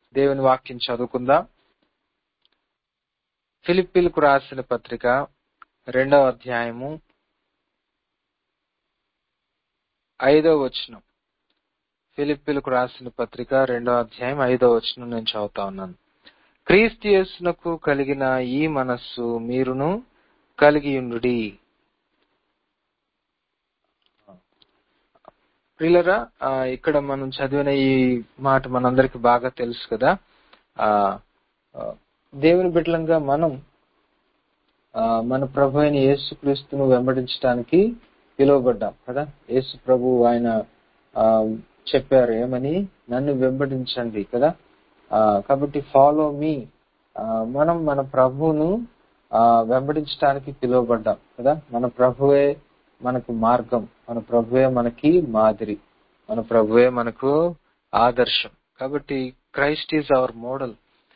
దేవుని వాక్యం చదువుకుందాం ఫిలిప్పీలకు రాసిన పత్రిక రెండవ అధ్యాయము ఐదవ వచనం ఫిలిప్పీలకు రాసిన పత్రిక రెండవ అధ్యాయం ఐదవ వచనం నేను చదువుతా ఉన్నాను క్రీస్తు యేసునకు కలిగిన ఈ మనస్సు మీరును కలిగియుండుడి ప్రియులరా ఆ, ఇక్కడ మనం చదివిన ఈ మాట మనందరికి బాగా తెలుసు కదా ఆ ఆ, దేవుని బిడ్డలంగా మనం ఆ, మన ప్రభు అయిన యేసు క్రీస్తును వెంబడించడానికి పిలువబడ్డాం కదా యేసు ప్రభు ఆయన ఆ, చెప్పారు ఏమని నన్ను వెంబడించండి కదా ఆ, కాబట్టి ఫాలో మీ మనం మన ప్రభువును ఆ, వెంబడించడానికి పిలువబడ్డాం కదా మన ప్రభువే మనకు మార్గం మన ప్రభువే మనకి మాదిరి మన ప్రభువే మనకు ఆదర్శం కాబట్టి క్రైస్ట్ ఈజ్ అవర్ మోడల్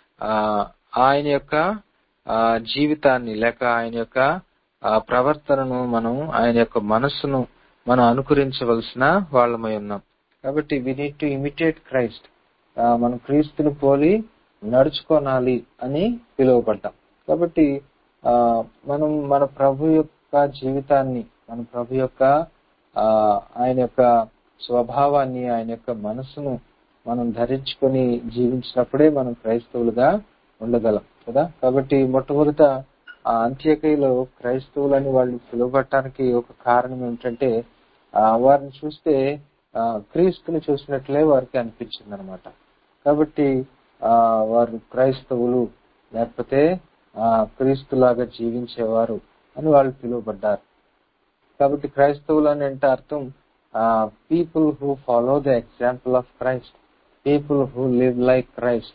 ఆయన యొక్క ఆ, జీవితాన్ని లేక ఆయన యొక్క ఆ, ప్రవర్తనను మనం ఆయన యొక్క మనస్సును మనం అనుకరించవలసిన వాళ్ళమై ఉన్నాం కాబట్టి we need to imitate Christ మనం క్రీస్తుని పోలి నడుచుకోనాలి అని పిలువబడ్డాం కాబట్టి ఆ, మనం మన ప్రభు యొక్క జీవితాన్ని మన ప్రభు యొక్క ఆ, ఆయన యొక్క స్వభావాన్ని ఆయన యొక్క మనసును మనం ధరించుకొని జీవించినప్పుడే మనం క్రైస్తవులుగా ఉండగలం కదా కాబట్టి మొట్టమొదట ఆ అంత్యకైలో క్రైస్తవులని వాళ్ళు పిలువబట్టడానికి ఒక కారణం ఏమిటంటే ఆ, వారిని చూస్తే ఆ, క్రీస్తుని చూసినట్లే వారికి అనిపించింది అనమాట కాబట్టి ఆ వారు క్రైస్తవులు లేకపోతే ఆ క్రీస్తులాగా జీవించేవారు అని వాళ్ళు పిలువబడ్డారు కాబట్టి క్రైస్తవులు అని అంటే అర్థం people who follow the example of Christ people who live like Christ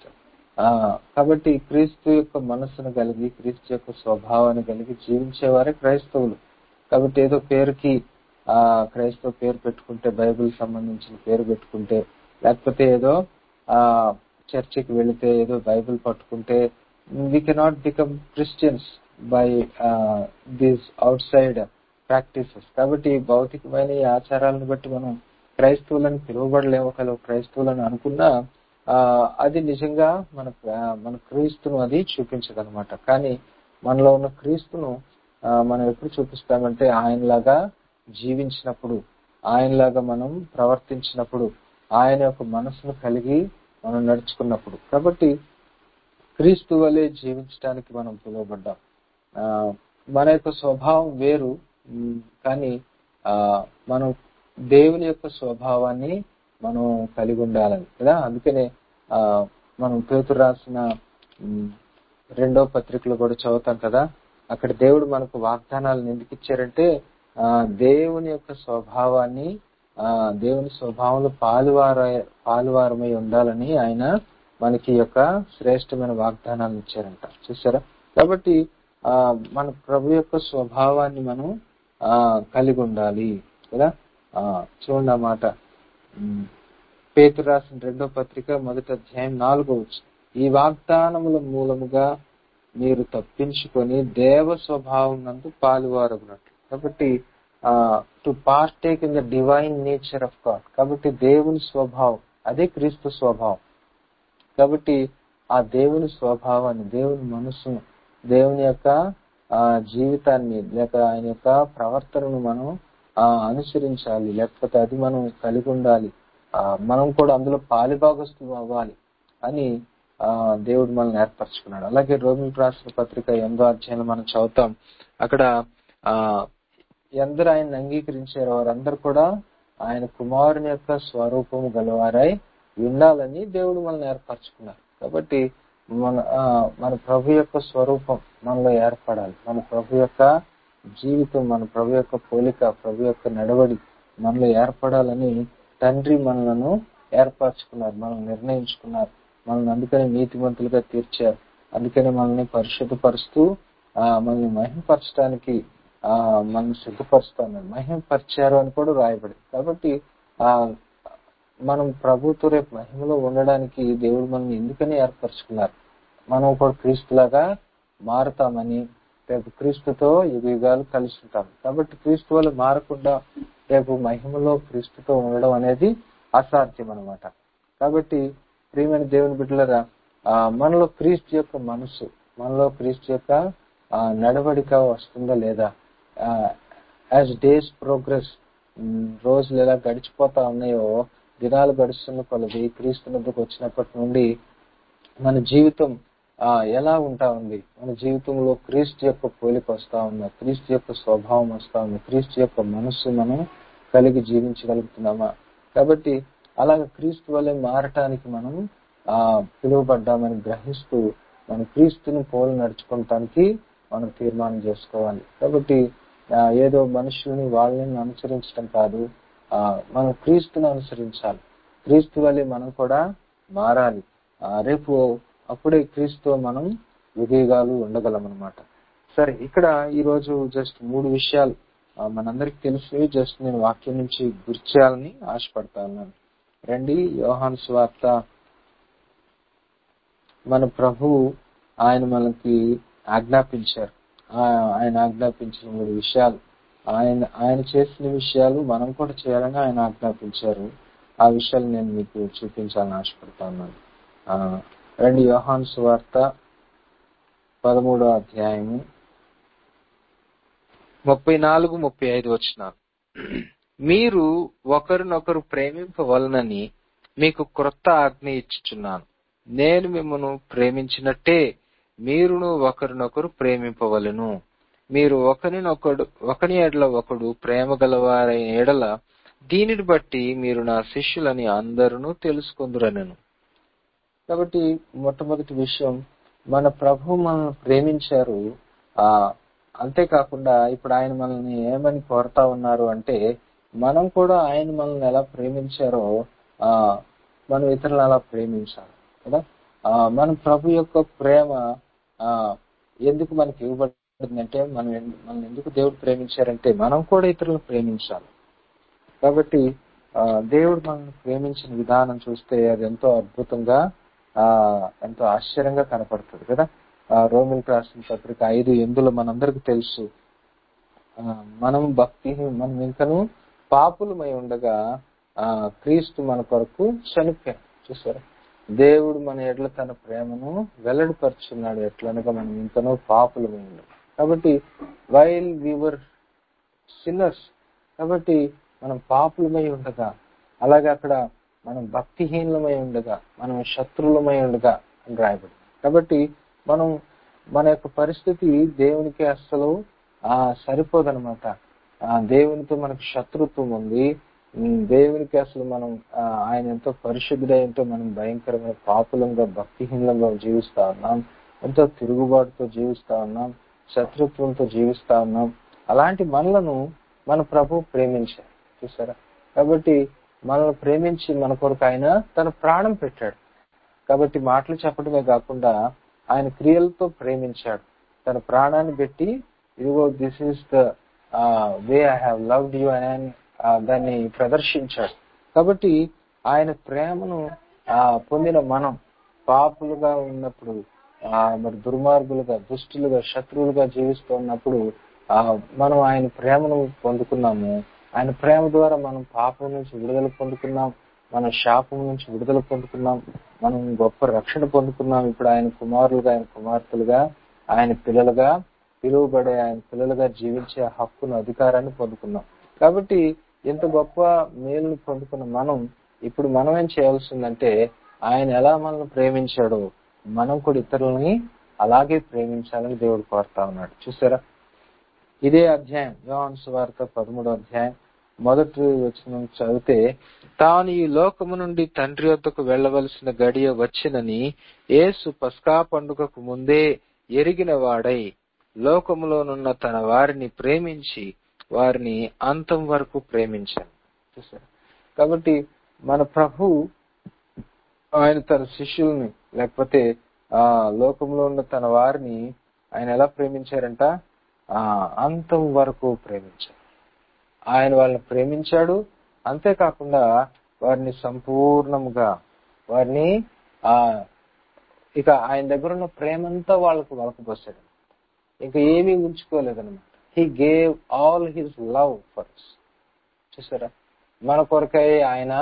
కాబట్టి క్రీస్తు యొక్క మనస్సును కలిగి క్రీస్తు యొక్క స్వభావాన్ని కలిగి జీవించేవారే క్రైస్తవులు కాబట్టి ఏదో పేరుకి ఆ క్రైస్తవ పేరు పెట్టుకుంటే బైబిల్ సంబంధించిన పేరు పెట్టుకుంటే లేకపోతే ఏదో ఆ చర్చికి వెళితే ఏదో బైబిల్ పట్టుకుంటే we cannot become Christians by these outside practices కాబట్టి ఈ భౌతికమైన ఈ ఆచారాలను బట్టి మనం క్రైస్తవులను పిలువబడలేము ఒకవేళ క్రైస్తవులను అనుకున్నా ఆ, అది నిజంగా మన ఆ, మన క్రీస్తును అది చూపించదనమాట కానీ మనలో ఉన్న క్రీస్తును ఆ, మనం ఎప్పుడు చూపిస్తామంటే ఆయనలాగా జీవించినప్పుడు ఆయనలాగా మనం ప్రవర్తించినప్పుడు ఆయన యొక్క మనసును కలిగి మనం నడుచుకున్నప్పుడు కాబట్టి క్రీస్తు వలె జీవించడానికి మనం పిలువబడ్డాం ఆ, మన యొక్క స్వభావం వేరు ఉమ్, కానీ ఆ మనం దేవుని యొక్క స్వభావాన్ని మనం కలిగి ఉండాలని కదా అందుకనే ఆ మనం పేతురు రాసిన ఉమ్, రెండో పత్రికలో కూడా చదువుతాం కదా అక్కడ దేవుడు మనకు వాగ్దానాలను ఎందుకు ఇచ్చారంటే ఆ దేవుని యొక్క స్వభావాన్ని ఆ దేవుని స్వభావంలో పాలువార పాలువారమై ఉండాలని ఆయన మనకి ఈ యొక్క శ్రేష్టమైన వాగ్దానాలను ఇచ్చారంట చూసారా కాబట్టి ఆ మన ప్రభు యొక్క స్వభావాన్ని మనం ఆ కలిగి ఉండాలి కదా ఆ చూడండి ఆ మాట ఉమ్, పేతురు రాసిన రెండో పత్రిక మొదటి అధ్యాయం నాలుగో వచ్చు ఈ వాగ్దానముల మూలముగా మీరు తప్పించుకొని దేవ స్వభావం నందు పాలువారగునట్లు కాబట్టి to partake in the divine nature of God కాబట్టి దేవుని స్వభావం అదే క్రీస్తు స్వభావం కాబట్టి ఆ దేవుని స్వభావాన్ని దేవుని మనసును దేవుని యొక్క ఆ జీవితాన్ని లేక ఆయన యొక్క ప్రవర్తనను మనం ఆ అనుసరించాలి లేకపోతే అది మనం కలిగి ఉండాలి ఆ మనం కూడా అందులో పాలిభాగస్తులు అవ్వాలి అని ఆ దేవుడు మనల్ని ఏర్పరచుకున్నాడు అలాగే రోమిల్ రాసిన పత్రిక ఎనిమిదో అధ్యాయంలో మనం చదువుతాం అక్కడ ఆ ఎందరు ఆయన అంగీకరించారో వారందరూ కూడా ఆయన కుమారుని యొక్క స్వరూపము గలవారై ఉండాలని దేవుడు మనల్ని ఏర్పరచుకున్నారు కాబట్టి మన ఆ, మన ప్రభు యొక్క స్వరూపం మనలో ఏర్పడాలి మన ప్రభు యొక్క జీవితం మన ప్రభు యొక్క పోలిక ప్రభు యొక్క నడవడి మనలో ఏర్పడాలని తండ్రి మనలను ఏర్పరచుకున్నారు మనం నిర్ణయించుకున్నారు మనల్ని అందుకని నీతిమంతులుగా తీర్చారు అందుకని మనల్ని పరిశుద్ధపరుస్తూ ఆ మనల్ని మహింపరచడానికి ఆ మనల్ని సిద్ధపరుస్తాను మహింపరిచారు అని కూడా రాయబడింది కాబట్టి ఆ మనం ప్రభుత్వ రేపు మహిమలో ఉండడానికి దేవుడు మనల్ని ఎందుకని ఏర్పరచుకున్నారు మనం కూడా క్రీస్తులాగా మారుతామని రేపు క్రీస్తుతో యుగ యుగాలు కలిసి ఉంటాం కాబట్టి క్రీస్తు వల్ల మారకుండా రేపు మహిమలో క్రీస్తుతో ఉండడం అనేది అసాధ్యం అనమాట కాబట్టి ప్రియమైన దేవుని బిడ్డలరా ఆ, మనలో క్రీస్తు యొక్క మనసు మనలో క్రీస్తు యొక్క ఆ, నడవడిక వస్తుందా లేదా యాజ్ డేస్ ప్రోగ్రెస్ రోజులు ఎలా గడిచిపోతా ఉన్నాయో దినాలు గడుస్తున్న కొలది క్రీస్తు వద్దకు వచ్చినప్పటి నుండి మన జీవితం ఆ, ఎలా ఉంటా ఉంది మన జీవితంలో క్రీస్తు యొక్క పోలిక వస్తా ఉందా క్రీస్తు యొక్క స్వభావం వస్తా ఉంది క్రీస్తు యొక్క మనస్సు మనం కలిగి జీవించగలుగుతున్నామా కాబట్టి అలాగ క్రీస్తు వల్లే మారటానికి మనం ఆ పిలువబడ్డామని గ్రహిస్తూ మన క్రీస్తుని పోలి నడుచుకోవటానికి మనం తీర్మానం చేసుకోవాలి కాబట్టి ఆ, ఏదో మనుషుల్ని వాళ్ళని అనుసరించడం కాదు ఆ, మనం క్రీస్తుని అనుసరించాలి క్రీస్తు వల్లే మనం కూడా మారాలి ఆ, రేపు అప్పుడే క్రీస్తు మనం విజయగాలు ఉండగలం అనమాట సరే ఇక్కడ ఈ రోజు జస్ట్ మూడు విషయాలు ఆ, మనందరికి తెలిసినవి జస్ట్ నేను వాక్యం నుంచి గుర్తు చేయాలని ఆశపడతా ఉన్నాను రండి యోహాను స్వార్త మన ప్రభువు ఆయన మనకి ఆజ్ఞాపించారు ఆ- ఆయన ఆజ్ఞాపించిన మూడు విషయాలు ఆయన ఆయన చేసిన విషయాలు మనం కూడా చేయాలని ఆయన ఆజ్ఞాపించారు ఆ విషయాలు నేను మీకు చూపించాలని ఆశపడతా ఉన్నాను ఆ, రండి యోహాను సువార్త పదమూడో అధ్యాయము ముప్పై నాలుగు ముప్పై ఐదు వచ్చినారు మీరు ఒకరినొకరు ప్రేమింపవలనని మీకు క్రొత్త ఆజ్ఞ ఇచ్చుచున్నాను నేను మిమ్మను ప్రేమించినట్టే మీరును ఒకరినొకరు ప్రేమింపవలెను మీరు ఒకరినొకడు ఒకని ఎడల ఒకడు ప్రేమ గలవారైన ఎడల దీనిని బట్టి మీరు నా శిష్యులని అందరూ తెలుసుకుందురనెను కాబట్టి మొట్టమొదటి విషయం మన ప్రభు మనల్ని ప్రేమించారు ఆ అంతేకాకుండా ఇప్పుడు ఆయన మనల్ని ఏమని కోరుతా ఉన్నారు అంటే మనం కూడా ఆయన మనల్ని ఎలా ప్రేమించారో ఆ మనం ఇతరులను అలా ప్రేమించాలి కదా ఆ మన ప్రభు యొక్క ప్రేమ ఆ ఎందుకు మనకి ఇవ్వబడిందంటే మనం ఎందు- మనల్ని ఎందుకు దేవుడు ప్రేమించారంటే మనం కూడా ఇతరులను ప్రేమించాలి కాబట్టి ఆ, దేవుడు మనల్ని ప్రేమించిన విధానం చూస్తే అది ఎంతో అద్భుతంగా ఆ ఎంతో ఆశ్చర్యంగా కనపడుతుంది కదా ఆ, రోమిల్కి రాసిన పత్రిక ఐదు ఎందులో మనందరికి తెలుసు ఆ, మనం భక్తి మనం ఇంకను పాపులమై ఉండగా ఆ క్రీస్తు మన కొరకు చనిపోయాం చూసారా దేవుడు మన ఎడ్ల తన ప్రేమను వెల్లడిపరుచున్నాడు ఎట్లనగా మనం ఇంకనూ పాపులమై ఉండం కాబట్టి వైల్ వీవర్ సిన్నర్స్ కాబట్టి మనం పాపులమై ఉండగా అలాగే అక్కడ మనం భక్తిహీనులమై ఉండగా మనం శత్రువులమై ఉండగా అని రాయబడి కాబట్టి మనం మన యొక్క పరిస్థితి దేవునికి అస్సలు ఆ సరిపోదనమాట ఆ దేవునితో మనకు శత్రుత్వం ఉంది ఉమ్, దేవునికి అసలు మనం ఆ, ఆయన ఎంతో పరిశుద్ధుడై ఎంతో మనం భయంకరమైన పాపులంగా భక్తిహీనంగా జీవిస్తా ఉన్నాం ఎంతో తిరుగుబాటుతో జీవిస్తా ఉన్నాం శత్రుత్వంతో జీవిస్తా ఉన్నాం అలాంటి మనలను మన ప్రభు ప్రేమించారు చూసారా కాబట్టి మనల్ని ప్రేమించి మన కొరకు ఆయన తన ప్రాణం పెట్టాడు కాబట్టి మాటలు చెప్పడమే కాకుండా ఆయన క్రియలతో ప్రేమించాడు తన ప్రాణాన్ని పెట్టి ఇదిగో this is the way I have loved you అని ఆయన, ఆ, దాన్ని ప్రదర్శించాడు కాబట్టి ఆయన ప్రేమను ఆ, పొందిన మనం పాపులుగా ఉన్నప్పుడు ఆ, మరి దుర్మార్గులుగా దుష్టులుగా శత్రువులుగా జీవిస్తూ ఉన్నప్పుడు ఆ, మనం ఆయన ప్రేమను పొందుకున్నాము ఆయన ప్రేమ ద్వారా మనం పాపం నుంచి విడుదల పొందుకున్నాం మన శాపం నుంచి విడుదల పొందుకున్నాం మనం గొప్ప రక్షణ పొందుకున్నాం ఇప్పుడు ఆయన కుమారులుగా ఆయన కుమార్తెలుగా ఆయన పిల్లలుగా పిలువబడే ఆయన పిల్లలుగా జీవించే హక్కును అధికారాన్ని పొందుకున్నాం కాబట్టి ఇంత గొప్ప మేలును పొందుకున్న మనం ఇప్పుడు మనం ఏం చేయాల్సిందంటే ఆయన ఎలా మనల్ని ప్రేమించాడో మనం కూడా ఇతరులని అలాగే ప్రేమించాలని దేవుడు కోరుతా ఉన్నాడు చూసారా ఇదే అధ్యాయం యోహాను సువార్త పదమూడో అధ్యాయం మొదటి వచ్చిన చదివితే తాను ఈ లోకము నుండి తండ్రి వద్దకు వెళ్ళవలసిన గడియ వచ్చినని యేసు పస్కా పండుగకు ముందే ఎరిగిన వాడై లోకములోనున్న తన వారిని ప్రేమించి వారిని అంతం వరకు ప్రేమించాను చూసారా కాబట్టి మన ప్రభు ఆయన తన శిష్యుల్ని లేకపోతే ఆ లోకంలో ఉన్న తన వారిని ఆయన ఎలా ప్రేమించారంట ఆ అంతం వరకు ప్రేమించారు ఆయన వాళ్ళని ప్రేమించాడు అంతేకాకుండా వారిని సంపూర్ణముగా వారిని ఆ ఇక ఆయన దగ్గర ఉన్న ప్రేమంతా వాళ్ళకు వలకపోసాడు ఇంకా ఏమీ ఉంచుకోలేదన్నమాట he gave all his love for చూసారా మన కొరకై ఆయన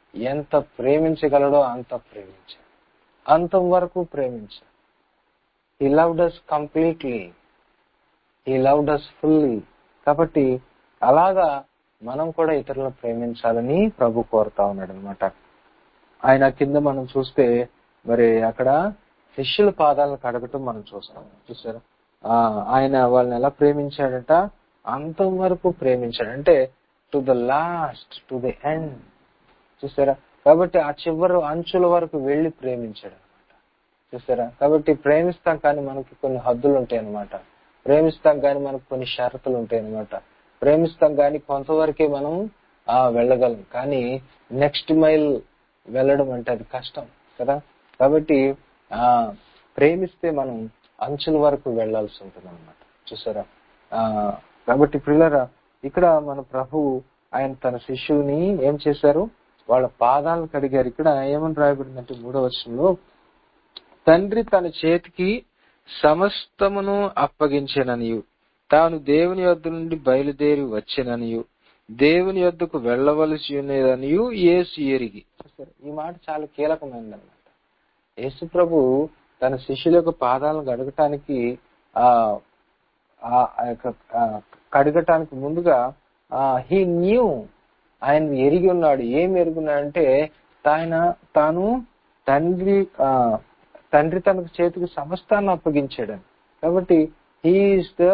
ఎంత ప్రేమించగలడో అంత ప్రేమించాడు అంతం వరకు ప్రేమించాడు he loved us completely he loved us fully కాబట్టి అలాగా మనం కూడా ఇతరులను ప్రేమించాలని ప్రభు కోరుతా ఉన్నాడు అనమాట ఆయన కింద మనం చూస్తే మరి అక్కడ శిష్యుల పాదాలను కడగటం మనం చూస్తాం చూసారా ఆ, ఆయన వాళ్ళని ఎలా ప్రేమించాడట అంతం వరకు ప్రేమించాడు అంటే to the last to the end చూసారా కాబట్టి ఆ చివరి అంచుల వరకు వెళ్లి ప్రేమించాడు అనమాట చూసారా కాబట్టి ప్రేమిస్తాం కానీ మనకి కొన్ని హద్దులు ఉంటాయి అనమాట ప్రేమిస్తాం కానీ మనకు కొన్ని షరతులు ఉంటాయి అనమాట ప్రేమిస్తాం కానీ కొంతవరకే మనం ఆ వెళ్ళగలం కానీ నెక్స్ట్ మైల్ వెళ్ళడం అంటే అది కష్టం కదా కాబట్టి ఆ ప్రేమిస్తే మనం అంచుల వరకు వెళ్లాల్సి ఉంటుంది అనమాట చూసారా ఆ కాబట్టి పిల్లరా ఇక్కడ మన ప్రభువు ఆయన తన శిష్యుని ఏం చేశారు వాళ్ళ పాదాలను కడిగారు ఇక్కడ ఏమని రాయబడిందంటే మూడో వర్షంలో తండ్రి తన చేతికి సమస్తమును అప్పగించెననియు తాను దేవుని యొద్ద నుండి బయలుదేరి వచ్చిననియు దేవుని యొద్దకు వెళ్ళవలసి ఉన్నదనియు యేసు ఎరిగి చూసారా? ఈ మాట చాలా కీలకమైనది అనమాట యేసు ప్రభు తన శిష్యుల యొక్క పాదాలను గడగటానికి ఆ ఆ ఆ యొక్క ఆ కడగటానికి ముందుగా హీ న్యూ ఆయన ఎరిగి ఉన్నాడు ఏం ఎరుగున్నాడంటే ఆయన తాను తండ్రి ఆ, తండ్రి తనకు చేతికి సమస్తాన్ని అప్పగించాడని కాబట్టి హీఈస్ ద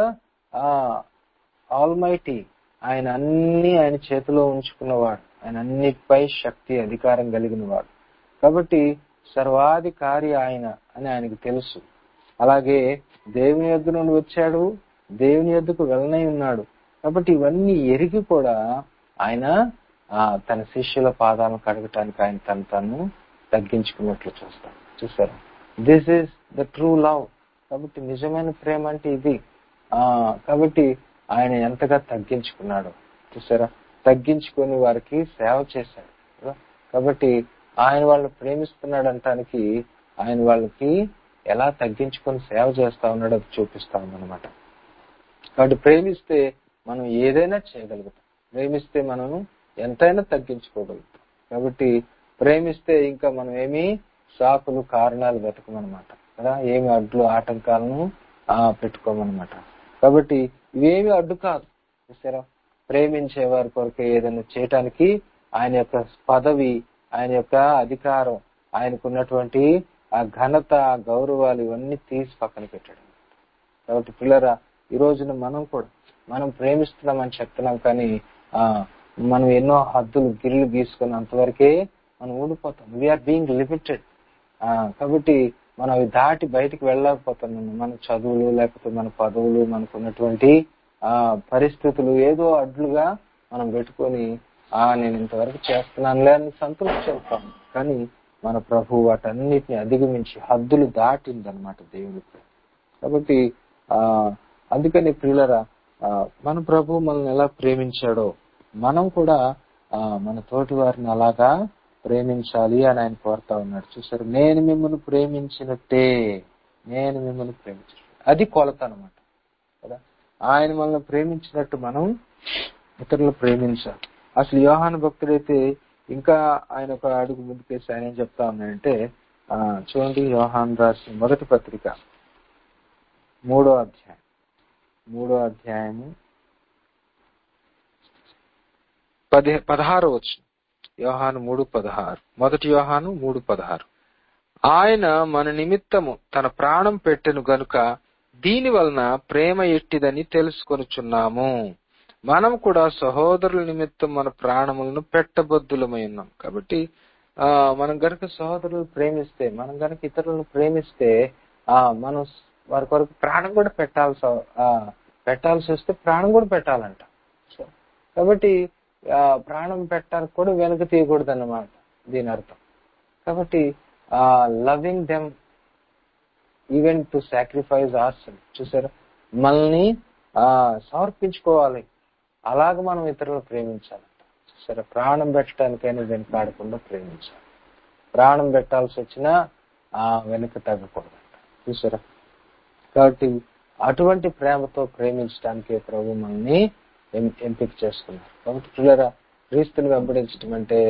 ఆల్మైటీ ఆయన అన్ని ఆయన చేతిలో ఉంచుకున్నవాడు ఆయన అన్నిటిపై శక్తి అధికారం కలిగిన వాడు కాబట్టి సర్వాధికారి ఆయన అని ఆయనకు తెలుసు అలాగే దేవుని యొద్ద నుండి వచ్చాడు దేవుని యొద్దకు వెళ్ళనై ఉన్నాడు కాబట్టి ఇవన్నీ ఎరిగి కూడా ఆయన ఆ, తన శిష్యుల పాదాలను కడగటానికి ఆయన తను తను తగ్గించుకున్నట్లు చూస్తాం చూసారా this is the true love కాబట్టి నిజమైన ప్రేమ అంటే ఇది ఆ కాబట్టి ఆయన ఎంతగా తగ్గించుకున్నాడు చూసారా తగ్గించుకొని వారికి సేవ చేశాడు కదా? కాబట్టి ఆయన వాళ్ళని ప్రేమిస్తున్నాడు అంటానికి ఆయన వాళ్ళకి ఎలా తగ్గించుకొని సేవ చేస్తా ఉన్నాడో అది చూపిస్తా ఉందన్నమాట కాబట్టి ప్రేమిస్తే మనం ఏదైనా చేయగలుగుతాం ప్రేమిస్తే మనం ఎంతైనా తగ్గించుకోగలుగుతాం కాబట్టి ప్రేమిస్తే ఇంకా మనం ఏమి సాకులు కారణాలు వెతకమన్నమాట కదా ఏమి అడ్లు ఆటంకాలను ఆ పెట్టుకోమన్నమాట కాబట్టి ఇవేమి అడ్డు కాదు చూసారా ప్రేమించే వారి కొరకు ఏదైనా చేయటానికి ఆయన యొక్క పదవి ఆయన యొక్క అధికారం ఆయనకున్నటువంటి ఆ ఘనత ఆ గౌరవాలు ఇవన్నీ తీసి పక్కన పెట్టాడు కాబట్టి పిల్లరా ఈ రోజున మనం కూడా మనం ప్రేమిస్తున్నామని చెప్తున్నాం కానీ ఆ మనం ఎన్నో హద్దులు గిల్లు గీసుకుని అంతవరకే మనం ఊడిపోతాం వీఆర్ బీయింగ్ లిమిటెడ్ కాబట్టి మనం అవి దాటి బయటికి వెళ్ళలేకపోతున్నాం మన చదువులు లేకపోతే మన పదవులు మనకున్నటువంటి ఆ పరిస్థితులు ఏదో అడ్లుగా మనం పెట్టుకొని ఆ నేను ఇంతవరకు చేస్తున్నానులే అని సంతృప్తి చెప్తాం కానీ మన ప్రభు వాటన్నిటిని అధిగమించి హద్దులు దాటిందనమాట దేవుడికి కాబట్టి ఆ అందుకని ప్రియులరా ఆ, మన ప్రభు మనల్ని ఎలా ప్రేమించాడో మనం కూడా ఆ, మన తోటి వారిని అలాగా ప్రేమించాలి అని ఆయన కోరుతా ఉన్నాడు చూసారు నేను మిమ్మల్ని ప్రేమించినట్టే నేను మిమ్మల్ని ప్రేమించినట్టు అది కొలత అనమాట కదా ఆయన మనల్ని ప్రేమించినట్టు మనం ఇతరులు ప్రేమించాలి అసలు యోహాను భక్తుడైతే ఇంకా ఆయన ఒక అడుగు ముందుకేసి ఆయన ఏం చెప్తా ఉన్నాడంటే ఆ, చూడండి యోహాన్ రాసిన మొదటి పత్రిక మూడో అధ్యాయం మూడో అధ్యాయము పది పదహారు వచ్చు యోహాను మూడు పదహారు మొదటి యోహాను మూడు పదహారు ఆయన మన నిమిత్తము తన ప్రాణం పెట్టెను గనుక దీని వలన ప్రేమ ఎట్టిదని తెలుసుకొనుచున్నాము మనం కూడా సహోదరుల నిమిత్తం మన ప్రాణములను పెట్టబద్దులమై ఉన్నాం కాబట్టి ఆ మనం గనుక సహోదరులు ప్రేమిస్తే మనం గనుక ఇతరులను ప్రేమిస్తే ఆ మనం వారి కొరకు ప్రాణం కూడా పెట్టాల్సి ఆ, పెట్టాల్సి వస్తే ప్రాణం కూడా పెట్టాలంట సో కాబట్టి ఆ, ప్రాణం పెట్టడానికి కూడా వెనక తీయకూడదు అన్నమాట దీని అర్థం కాబట్టి loving them even to sacrifice ours చూసారా మనల్ని ఆ, సమర్పించుకోవాలి అలాగ మనం ఇతరులను ప్రేమించాలి చూసారా ప్రాణం పెట్టడానికైనా వెనకాడకుండా ప్రేమించాలి ప్రాణం పెట్టాల్సి వచ్చినా ఆ వెనుక తగ్గకూడదు చూసారా కాబట్టి అటువంటి ప్రేమతో ప్రేమించడానికి ప్రభు మనల్ని ఎం- ఎంపిక చేసుకున్నారు కాబట్టి పిల్లరా క్రీస్తుని వెంబడించడం అంటే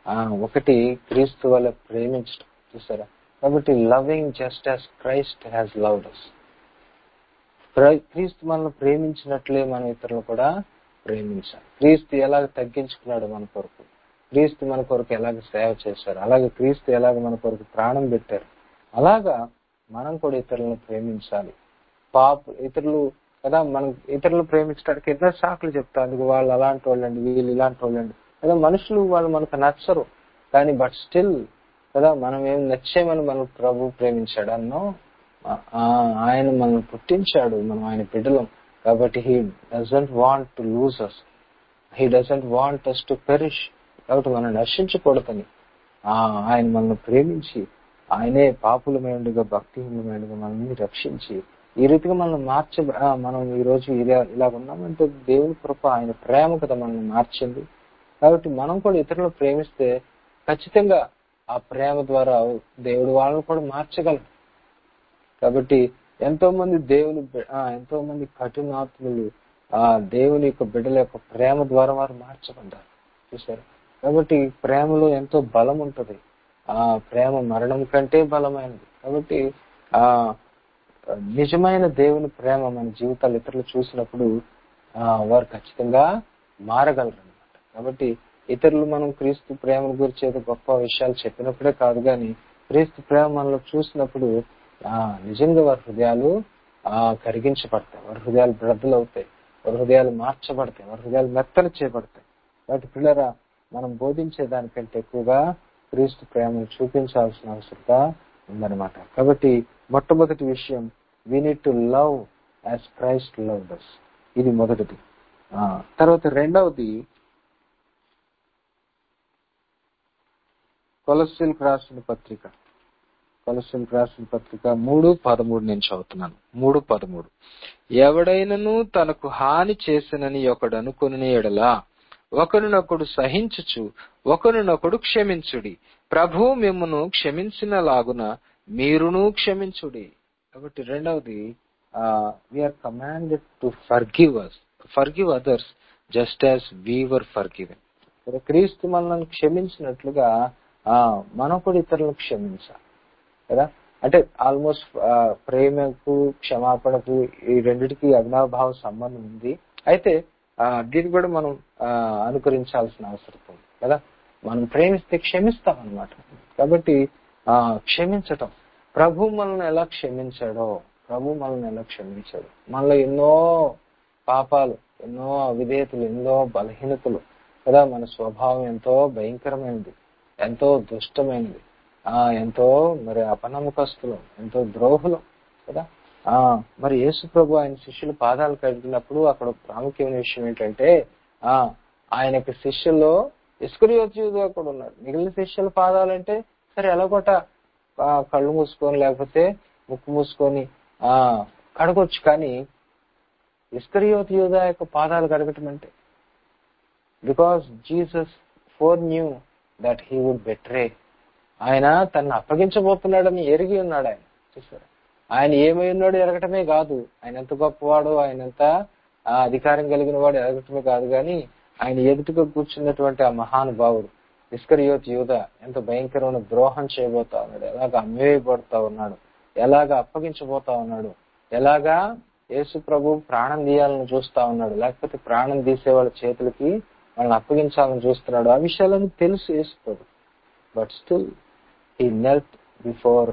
ఆ ఒకటి క్రీస్తు వల్ల ప్రేమించడం చూసారా కాబట్టి loving just as Christ has loved us క్రీస్తు మనల్ని ప్రేమించినట్లే మనం ఇతరులు కూడా ప్రేమించాలి క్రీస్తు ఎలాగ తగ్గించుకున్నాడు మన కొరకు క్రీస్తు మన కొరకు ఎలాగ సేవ చేశారు అలాగే క్రీస్తు ఎలాగ మన కొరకు ప్రాణం పెట్టారు అలాగా మనం కూడా ఇతరులను ప్రేమించాలి పాప ఇతరులు కదా మనం ఇతరులు ప్రేమించడానికి ఎన్నో సాకులు చెప్తారు అందుకు వాళ్ళు అలాంటి వాళ్ళండి వీళ్ళు ఇలాంటి వాళ్ళండి కదా మనుషులు వాళ్ళు మనకు నచ్చరు కానీ బట్ స్టిల్ కదా మనం ఏం నచ్చేమని మనం ప్రభు ప్రేమించాడు అన్నో ఆయన మనం పుట్టించాడు మనం ఆయన బిడ్డలం కాబట్టి he doesn't want to lose us he doesn't want us to perish కాబట్టి మనం నశించకూడదని ఆయన మనల్ని ప్రేమించి ఆయనే పాపులమైనగా భక్తిహీనమైనగా మనల్ని రక్షించి ఈ రీతిగా మనం మార్చ మనం ఈ రోజు ఇలా ఇలా ఉన్నామంటే దేవుని కృప ఆయన ప్రేమ కదా మనల్ని మార్చింది కాబట్టి మనం కూడా ఇతరులను ప్రేమిస్తే ఖచ్చితంగా ఆ ప్రేమ ద్వారా దేవుడు వాళ్ళని కూడా మార్చగలరు కాబట్టి ఎంతో మంది దేవుని ఎంతో మంది కఠినాత్ములు ఆ దేవుని యొక్క బిడ్డల యొక్క ప్రేమ ద్వారా వారు మార్చబడ్డారు చూసారు కాబట్టి ప్రేమలో ఎంతో బలం ఉంటది ఆ ప్రేమ మరణం కంటే బలమైనది కాబట్టి ఆ నిజమైన దేవుని ప్రేమ మన జీవితాలు ఇతరులు చూసినప్పుడు ఆ వారు ఖచ్చితంగా మారగలరు అనమాట కాబట్టి ఇతరులు మనం క్రీస్తు ప్రేమ గురించి ఏదో గొప్ప విషయాలు చెప్పినప్పుడే కాదు కానీ క్రీస్తు ప్రేమ మనలో చూసినప్పుడు ఆ నిజంగా వారి హృదయాలు ఆ కరిగించబడతాయి వారి హృదయాలు బ్రద్దలు అవుతాయి వారి హృదయాలు మార్చబడతాయి వారి హృదయాలు మెత్తలు చేయబడతాయి వాటి పిల్లరా మనం బోధించే దానికంటే ఎక్కువగా క్రీస్తు ప్రేమను చూపించాల్సిన అవసరత ఉందన్నమాట కాబట్టి మొట్టమొదటి విషయం we need to love as Christ loved us ఇది మొదటిది తర్వాత రెండవది కొలస్ట్రిల్ రాసిన పత్రిక కొలస్ట్రిల్ రాసిన పత్రిక మూడు పదమూడు నేను చదువుతున్నాను మూడు పదమూడు ఎవడైనను తనకు హాని చేసినని ఒకడు అనుకుని ఎడలా ఒకరినొకడు సహించుచు ఒకరినొకడు క్షమించుడి ప్రభు మిమ్మును క్షమించిన లాగున మీరును క్షమించుడి కాబట్టి రెండవది we are commanded to forgive us forgive others just as we were forgiven క్రీస్తు మనల్ని క్షమించినట్లుగా ఆ మనం కూడా ఇతరులను క్షమించాలి కదా అంటే ఆల్మోస్ట్ ప్రేమకు క్షమాపణకు ఈ రెండిటికి అగ్నాభావ సంబంధం ఉంది అయితే దీన్ని కూడా మనం అనుకరించాల్సిన అవసరం ఉంది కదా మనం ప్రేమిస్తే క్షమిస్తాం అనమాట కాబట్టి ఆ క్షమించటం ప్రభు మనల్ని ఎలా క్షమించాడో ప్రభు మనల్ని ఎలా క్షమించాడు మనలో ఎన్నో పాపాలు ఎన్నో అవిధేయతలు ఎన్నో బలహీనతలు కదా మన స్వభావం ఎంతో భయంకరమైనది ఎంతో దుష్టమైనది ఆ ఎంతో మరి అపనమ్మకస్తులు ఎంతో ద్రోహులు కదా ఆ మరి యేసు ప్రభు ఆయన శిష్యులు పాదాలు కడిగినప్పుడు అక్కడ ప్రాముఖ్యమైన విషయం ఏంటంటే ఆ ఆయనకి శిష్యుల్లో ఇస్కరియోత్యుగా కూడా ఉన్నాడు మిగిలిన శిష్యుల పాదాలంటే సరే ఎలాగోట కళ్ళు మూసుకొని లేకపోతే ముక్కు మూసుకొని ఆ కడగొచ్చు కానీ ఇస్కరియోత్ యూదా యొక్క పాదాలు కడగటం అంటే because Jesus foreknew that he would betray ఆయన తను అప్పగించబోతున్నాడని ఎరిగి ఉన్నాడు ఆయన చూసారు ఆయన ఏమై ఉన్నాడు ఎరగటమే కాదు ఆయన ఎంత గొప్పవాడు ఆయన ఎంత అధికారం కలిగిన వాడు ఎరగటమే కాదు కానీ ఆయన ఎదుటిగా కూర్చున్నటువంటి ఆ మహానుభావుడు ఇస్కరియోత్ యూద ఎంత భయంకరమైన ద్రోహం చేయబోతా ఉన్నాడు ఎలాగ అమ్మవేయబడతా ఉన్నాడు ఎలాగ అప్పగించబోతా ఉన్నాడు ఎలాగా యేసు ప్రభు ప్రాణం తీయాలని చూస్తా ఉన్నాడు లేకపోతే ప్రాణం తీసే వాళ్ళ చేతులకి వాళ్ళని అప్పగించాలని చూస్తున్నాడు ఆ విషయాలను తెలుసు యేసు ప్రభు but still he knelt before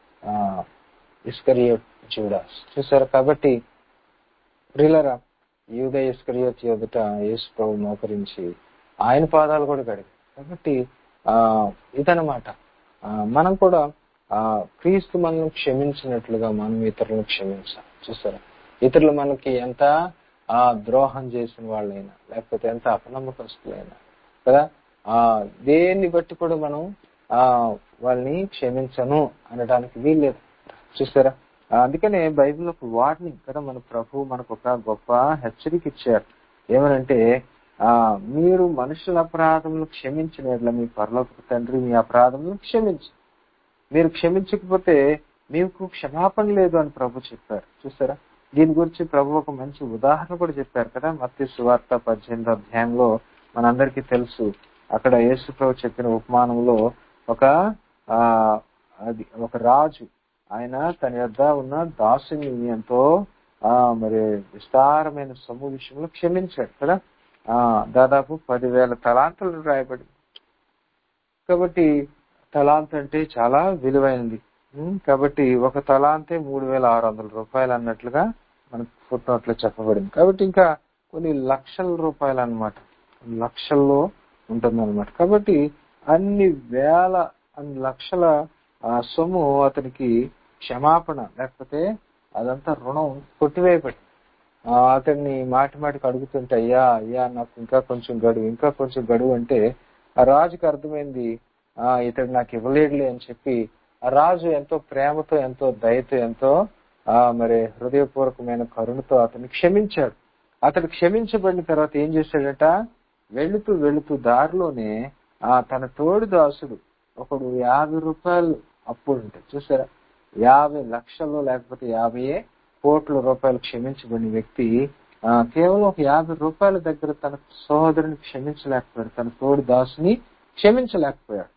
Iscariot Judas చూసారు కాబట్టి ప్రియులరా యూద ఇస్కరియోత్ ఎదుట యేసు ప్రభు మోకరించి ఆయన పాదాలు కూడా గడిగి కాబట్టి ఆ ఇదనమాట మనం కూడా ఆ క్రీస్తు మనల్ని క్షమించినట్లుగా మనం ఇతరులను క్షమించాలి చూసారా ఇతరులు మనకి ఎంత ఆ ద్రోహం చేసిన వాళ్ళైనా లేకపోతే ఎంత అపనమ్మకస్తులైనా కదా ఆ దేన్ని బట్టి కూడా మనం ఆ వాళ్ళని క్షమించను అనడానికి వీల్లేదు చూసారా అందుకనే బైబిల్ ఒక వార్నింగ్ కదా మన ప్రభు మనకు ఒక గొప్ప హెచ్చరిక ఇచ్చారు ఏమనంటే ఆ మీరు మనుషుల అపరాధములు క్షమించిన మీ పరలోక తండ్రి మీ అపరాధములు క్షమించు మీరు క్షమించకపోతే మీకు క్షమాపణ లేదు అని ప్రభు చెప్పారు చూసారా దీని గురించి ప్రభు ఒక మంచి ఉదాహరణ కూడా చెప్పారు కదా మత్తి సువార్త పద్దెనిమిది అధ్యాయంలో మనందరికీ తెలుసు అక్కడ యేసుప్రభు చెప్పిన ఉపమానంలో ఒక ఆ అది ఒక రాజు ఆయన తన యొద్ద ఉన్న దాసుని ఎంతో ఆ మరి విస్తారమైన సొమ్ము విషయంలో క్షమించాడు కదా ఆ దాదాపు పదివేల తలాంతులు రాయబడి కాబట్టి తలాంత్ అంటే చాలా విలువైనది ఉం, కాబట్టి ఒక తలాంతే మూడు వేల ఆరు వందల రూపాయలు అన్నట్లుగా మనకు ఫుట్ నోట్ లో చెప్పబడింది కాబట్టి ఇంకా కొన్ని లక్షల రూపాయలు అన్నమాట లక్షల్లో ఉంటుంది కాబట్టి అన్ని వేల అన్ని లక్షల ఆ, సొమ్ము అతనికి క్షమాపణ లేకపోతే అదంతా రుణం కొట్టివేయబడి ఆ, అతన్ని మాటి మాటికి అడుగుతుంటే అయ్యా అయ్యా నాకు ఇంకా కొంచెం గడువు ఇంకా కొంచెం గడువు అంటే ఆ రాజుకి అర్థమైంది ఆ ఇతడు నాకు ఇవ్వలేడులే అని చెప్పి ఆ రాజు ఎంతో ప్రేమతో ఎంతో దయతో ఎంతో ఆ మరి హృదయపూర్వకమైన కరుణతో అతన్ని క్షమించాడు అతడు క్షమించబడిన తర్వాత ఏం చేశాడట వెళుతూ వెళుతూ దారిలోనే ఆ తన తోడు దాసుడు ఒకడు యాభై రూపాయలు అప్పు ఉంటే చూసారా యాభై లక్షలు లేకపోతే యాభై కోట్ల రూపాయలు క్షమించబడిన వ్యక్తి ఆ కేవలం ఒక యాభై రూపాయల దగ్గర తన సహోదరుని క్షమించలేకపోయాడు తన తోడు దాసుని క్షమించలేకపోయాడు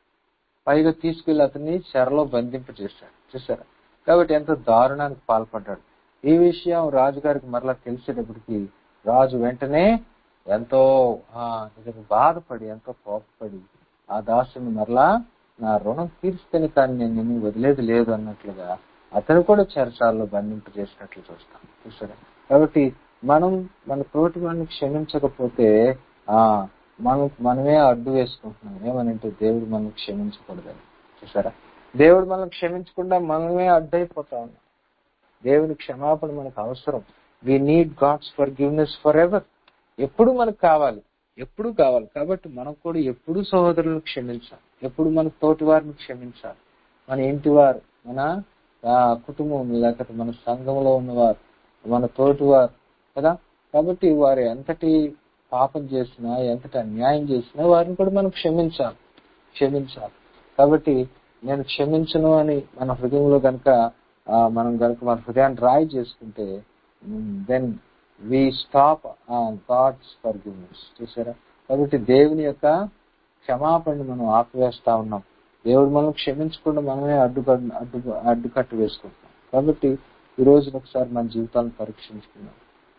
పైగా తీసుకెళ్లి అతన్ని చెరలో బంధింప చేశాడు చూసారా కాబట్టి ఎంతో దారుణానికి పాల్పడ్డాడు ఈ విషయం రాజుగారికి మరలా తెలిసేటప్పటికి రాజు వెంటనే ఎంతో ఆ నిజంగా బాధపడి ఎంతో కోపపడి ఆ దాసుని మరలా నా రుణం తీర్స్తేనే కానీ నేను నిన్ను వదిలేది లేదు అన్నట్లుగా అతను కూడా చెరసాల్లో బంధింప చేసినట్లు చూస్తాం చూసారా కాబట్టి మనం మన తోటి వాడిని క్షమించకపోతే ఆ మనం మనమే అడ్డు వేసుకుంటున్నాం ఏమనంటే దేవుడు మనం క్షమించకూడదని చూసారా దేవుడు మనం క్షమించకుండా మనమే అడ్డైపోతా ఉన్నాం దేవుని క్షమాపణ మనకు అవసరం we need God's forgiveness forever ఎప్పుడు మనకు కావాలి ఎప్పుడు కావాలి కాబట్టి మనం కూడా ఎప్పుడు సహోదరులను క్షమించాలి ఎప్పుడు మన తోటి వారిని క్షమించాలి మన ఇంటి వారు మన ఆ, కుటుంబం లేకపోతే మన సంఘంలో ఉన్నవారు మన తోటి వారు కదా కాబట్టి వారు ఎంతటి పాపం చేసినా ఎంతటి అన్యాయం చేసినా వారిని కూడా మనం క్షమించాలి క్షమించాలి కాబట్టి నేను క్షమించను అని మన హృదయంలో గనక ఆ, మనం గనక మన హృదయాన్ని రాయి చేసుకుంటే then we stop God's for చూసారా కాబట్టి దేవుని యొక్క క్షమాపణని మనం ఆపివేస్తా ఉన్నాం దేవుడు మనం క్షమించకుండా మనమే అడ్డు అడ్డు అడ్డుకట్టు వేసుకుంటున్నాం కాబట్టి ఈ రోజున ఒకసారి మన జీవితాలను పరీక్షించుకున్నాం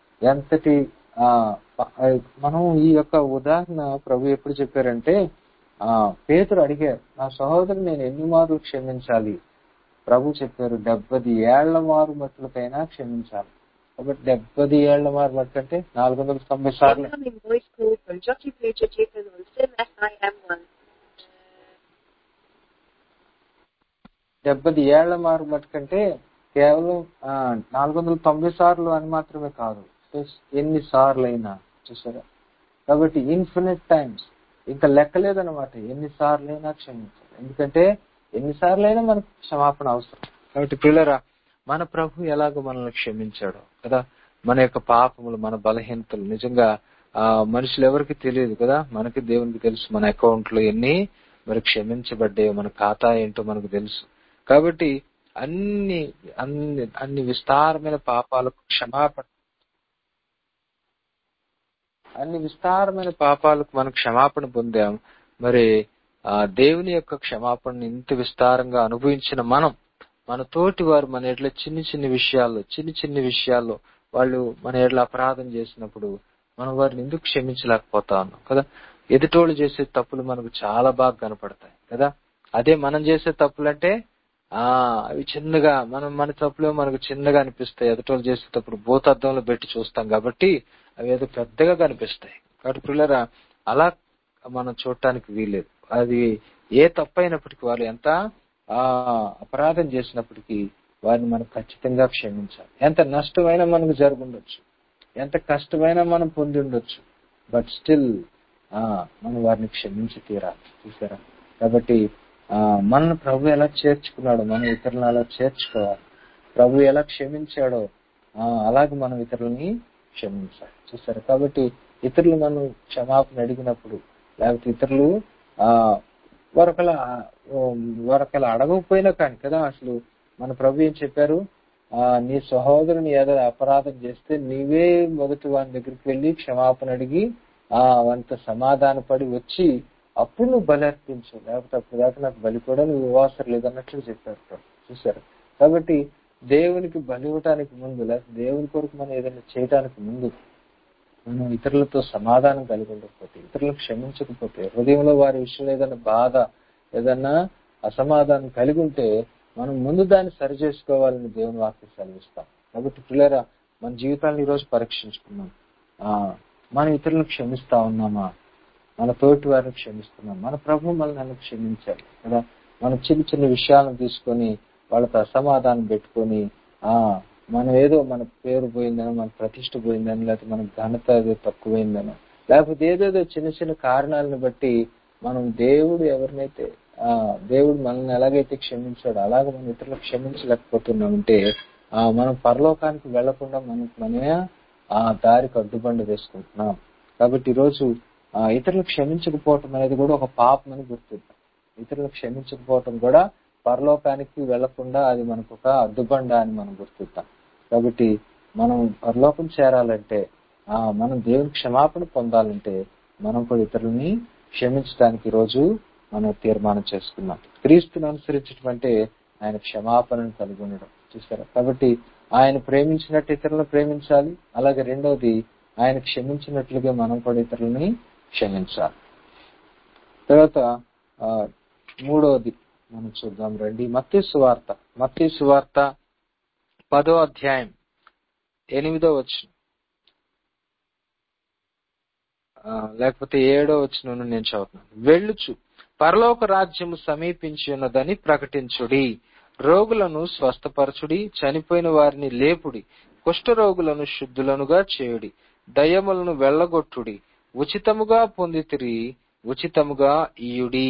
ఎంతటి ఆ ప- ఆ, మనం ఈ యొక్క ఉదాహరణ ప్రభు ఎప్పుడు చెప్పారంటే ఆ పేతురు అడిగారు నా సహోదరు నేను ఎన్ని మార్లు క్షమించాలి ప్రభు చెప్పారు డెబ్బది ఏళ్ల మారు మట్టులకైనా క్షమించాలి కాబట్టి డెబ్బది ఏళ్ల మారు మట్టు అంటే నాలుగు వందల తొంభై సార్లు Abraham in voice call from Jockey Preacher Chicken on Sim SI M1. డెబ్బది ఏళ్ల మారు మట్టుకంటే కేవలం ఆ, నాలుగు వందల తొంభై సార్లు అని మాత్రమే కాదు ప్లస్ ఎన్ని సార్లు అయినా చూసారా కాబట్టి ఇన్ఫినిట్ టైమ్స్ ఇంకా లెక్కలేదన్నమాట ఎన్ని సార్లు అయినా క్షమించాలి ఎందుకంటే ఎన్ని సార్లు అయినా మనకు క్షమాపణ అవసరం కాబట్టి పిల్లరా మన ప్రభు ఎలాగో మనల్ని క్షమించాడు కదా మన యొక్క పాపములు మన బలహీనతలు నిజంగా ఆ మనుషులు ఎవరికి తెలియదు కదా మనకి దేవునికి తెలుసు మన అకౌంట్ లో ఎన్ని మరి క్షమించబడ్డాయో మన ఖాతా ఏంటో మనకు తెలుసు కాబట్టి అన్ని అన్ని అన్ని విస్తారమైన పాపాలకు క్షమాపణ అన్ని విస్తారమైన పాపాలకు మనం క్షమాపణ పొందాం మరి ఆ దేవుని యొక్క క్షమాపణని ఇంత విస్తారంగా అనుభవించిన మనం మన తోటి వారు మన ఎట్ల చిన్ని చిన్ని విషయాల్లో చిన్ని చిన్ని విషయాల్లో వాళ్ళు మన ఎట్ల అపరాధం చేసినప్పుడు మనం వారిని ఎందుకు క్షమించలేకపోతా ఉన్నాం కదా ఎదుటోళ్ళు చేసే తప్పులు మనకు చాలా బాగా కనపడతాయి కదా అదే మనం చేసే తప్పులంటే ఆ అవి చిన్నగా మనం మన తప్పులో మనకు చిన్నగా అనిపిస్తాయి ఎదుటోళ్ళు చేసేటప్పుడు భూతద్దంలో పెట్టి చూస్తాం కాబట్టి అవి ఏదో పెద్దగా కనిపిస్తాయి కాబట్టి పిల్లరా అలా మనం చూడటానికి వీలేదు అది ఏ తప్పు అయినప్పటికీ వాళ్ళు ఎంత ఆ అపరాధం చేసినప్పటికీ వారిని మనం ఖచ్చితంగా క్షమించాలి ఎంత నష్టమైనా మనకు జరుగుండొచ్చు ఎంత కష్టమైనా మనం పొంది ఉండొచ్చు బట్ స్టిల్ ఆ మనం వారిని క్షమించి తీరాలి చూసారా కాబట్టి ఆ మన ప్రభు ఎలా చేర్చుకున్నాడో మనం ఇతరులను అలా చేర్చుకోవాలి ప్రభు ఎలా క్షమించాడో ఆ అలాగే మనం ఇతరులని క్షమించాలి చూసారా కాబట్టి ఇతరులు మనం క్షమాపణ అడిగినప్పుడు లేకపోతే ఇతరులు ఆ వరకల వరకల అడగకపోయినా కానీ కదా అసలు మన ప్రభు ఏం చెప్పారు ఆ నీ సహోదరుని ఏదో అపరాధం చేస్తే నీవే మొదటి వాని దగ్గరికి వెళ్ళి క్షమాపణ అడిగి ఆ అంత సమాధానపడి వచ్చి అప్పుడు నువ్వు బలి అర్పించు లేకపోతే అప్పుడు దాకా నాకు బలి కూడా నువ్వు ఇవ్వవసరం లేదన్నట్లు చెప్పారు ప్రభు. చూసారు కాబట్టి దేవునికి బలి ఇవ్వటానికి ముందు లేకపోతే దేవుని కొరకు మనం ఏదైనా చేయటానికి ముందు మనం ఇతరులతో సమాధానం కలిగి ఉండకపోతే ఇతరులకు క్షమించకపోతే హృదయంలో వారి విషయంలో ఏదైనా బాధ ఏదన్నా అసమాధానం కలిగి ఉంటే మనం ముందు దాన్ని సరి చేసుకోవాలని దేవుని వాక్యం సెలవిస్తాం కాబట్టి పిల్లరా మన జీవితాన్ని ఈరోజు పరీక్షించుకున్నాం ఆ మనం ఇతరులను క్షమిస్తా ఉన్నామా మన తోటి వారిని క్షమిస్తున్నాం మన ప్రభు మనల్ని క్షమించాలి కదా మనం చిన్న చిన్న విషయాలను తీసుకొని వాళ్ళతో అసమాధానం పెట్టుకొని ఆ మనం ఏదో మన పేరు పోయిందనో మన ప్రతిష్ట పోయిందని లేకపోతే మన ఘనత ఏదో తక్కువైందనో లేకపోతే ఏదేదో చిన్న చిన్న కారణాలను బట్టి మనం దేవుడు ఎవరినైతే ఆ దేవుడు మనల్ని ఎలాగైతే క్షమించాడో అలాగ మనం ఇతరులకు క్షమించలేకపోతున్నామంటే ఆ మనం పరలోకానికి వెళ్లకుండా మనం మనమే ఆ దారికి అడ్డుబండ వేసుకుంటున్నాం కాబట్టి ఈరోజు ఆ ఇతరులకు క్షమించకపోవటం అనేది కూడా ఒక పాపం అని గుర్తిద్దాం ఇతరులకు క్షమించకపోవటం కూడా పరలోకానికి వెళ్లకుండా అది మనకు ఒక అడ్డుబండ అని మనం గుర్తిద్దాం కాబట్టి మనం పరలోకం చేరాలంటే ఆ మనం దేవుని క్షమాపణ పొందాలంటే మనం కూడా ఇతరులని క్షమించడానికి ఈరోజు మనం తీర్మానం చేసుకున్నాం క్రీస్తుని అనుసరించడం అంటే ఆయన క్షమాపణను కలిగి ఉండడం చూసారా కాబట్టి ఆయన ప్రేమించినట్టు ఇతరులను ప్రేమించాలి అలాగే రెండవది ఆయన క్షమించినట్లుగా మనం కూడా ఇతరులని క్షమించాలి తర్వాత ఆ, మూడవది మనం చూద్దాం రండి మత్తి సువార్త మత్తి సువార్త పదో అధ్యాయం ఎనిమిదో వచ్చిన లేకపోతే ఏడో వచ్చిన నేను చదువుతున్నాను వెళ్ళుచు పరలోక రాజ్యము సమీపించి ఉన్నదని ప్రకటించుడి రోగులను స్వస్థపరచుడి చనిపోయిన వారిని లేపుడి కుష్ఠరోగులను శుద్ధులనుగా చేయుడి దయ్యములను వెళ్ళగొట్టుడి ఉచితముగా పొందితిరి ఉచితముగా ఇయుడి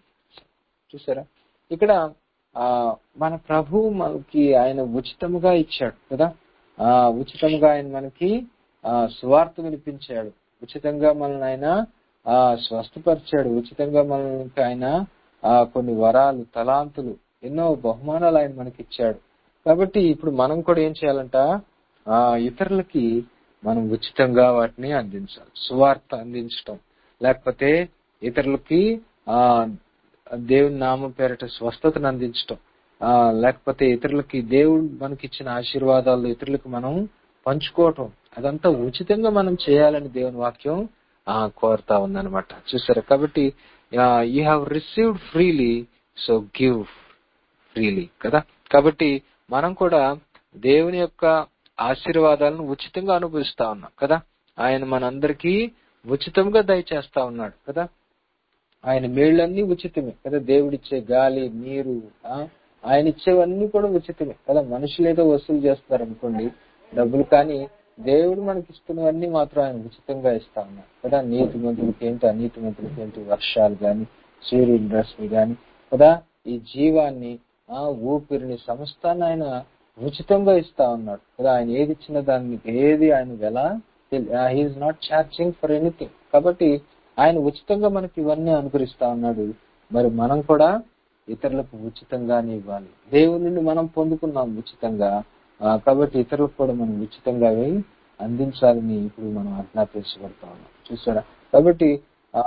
చూసారా ఇక్కడ ఆ మన ప్రభు మనకి ఆయన ఉచితముగా ఇచ్చాడు కదా ఆ ఉచితంగా ఆయన మనకి ఆ సువార్త వినిపించాడు ఉచితంగా మనల్ని ఆయన ఆ స్వస్థపరిచాడు ఉచితంగా మనకి ఆయన ఆ కొన్ని వరాలు తలాంతులు ఎన్నో బహుమానాలు ఆయన మనకి ఇచ్చాడు కాబట్టి ఇప్పుడు మనం కూడా ఏం చేయాలంట ఆ ఇతరులకి మనం ఉచితంగా వాటిని అందించాలి సువార్త అందించటం లేకపోతే ఇతరులకి ఆ దేవుని నామం పేరట స్వస్థతను అందించటం ఆ లేకపోతే ఇతరులకి దేవుడు మనకి ఇచ్చిన ఆశీర్వాదాలు ఇతరులకు మనం పంచుకోవటం అదంతా ఉచితంగా మనం చేయాలని దేవుని వాక్యం ఆ కోరుతా ఉందన్నమాట చూసారా కాబట్టి you have received freely so give freely కదా కాబట్టి మనం కూడా దేవుని యొక్క ఆశీర్వాదాలను ఉచితంగా అనుభవిస్తా ఉన్నాం కదా ఆయన మనందరికీ ఉచితంగా దయచేస్తా ఉన్నాడు కదా ఆయన మేళ్ళన్నీ ఉచితమే కదా దేవుడిచ్చే గాలి నీరు ఆ ఆయన ఇచ్చేవన్నీ కూడా ఉచితమే కదా మనుషులు ఏదో వసూలు చేస్తారు అనుకోండి డబ్బులు కానీ దేవుడు మనకి ఇస్తున్నవన్నీ మాత్రం ఆయన ఉచితంగా ఇస్తా ఉన్నాడు కదా నీతి మంతులకి ఏంటి అనీతి మంతులకి ఏంటి వర్షాలు గాని సూర్యుడి రశ్మి గాని కదా ఈ జీవాన్ని ఆ ఊపిరిని సమస్తాన్ని ఆయన ఉచితంగా ఇస్తా ఉన్నాడు కదా ఆయన ఏది ఇచ్చిన దాన్ని ఏది ఆయన వెల he is not charging for anything కాబట్టి ఆయన ఉచితంగా మనకి ఇవన్నీ అనుగ్రహిస్తా ఉన్నాడు మరి మనం కూడా ఇతరులకు ఉచితంగానే ఇవ్వాలి దేవుని నుండి మనం పొందుకున్నాం ఉచితంగా ఆ, కాబట్టి ఇతరులకు కూడా మనం ఉచితంగా అవి అందించాలని ఇప్పుడు మనం ఆజ్ఞాపించబడతా ఉన్నాం చూసారా కాబట్టి ఆ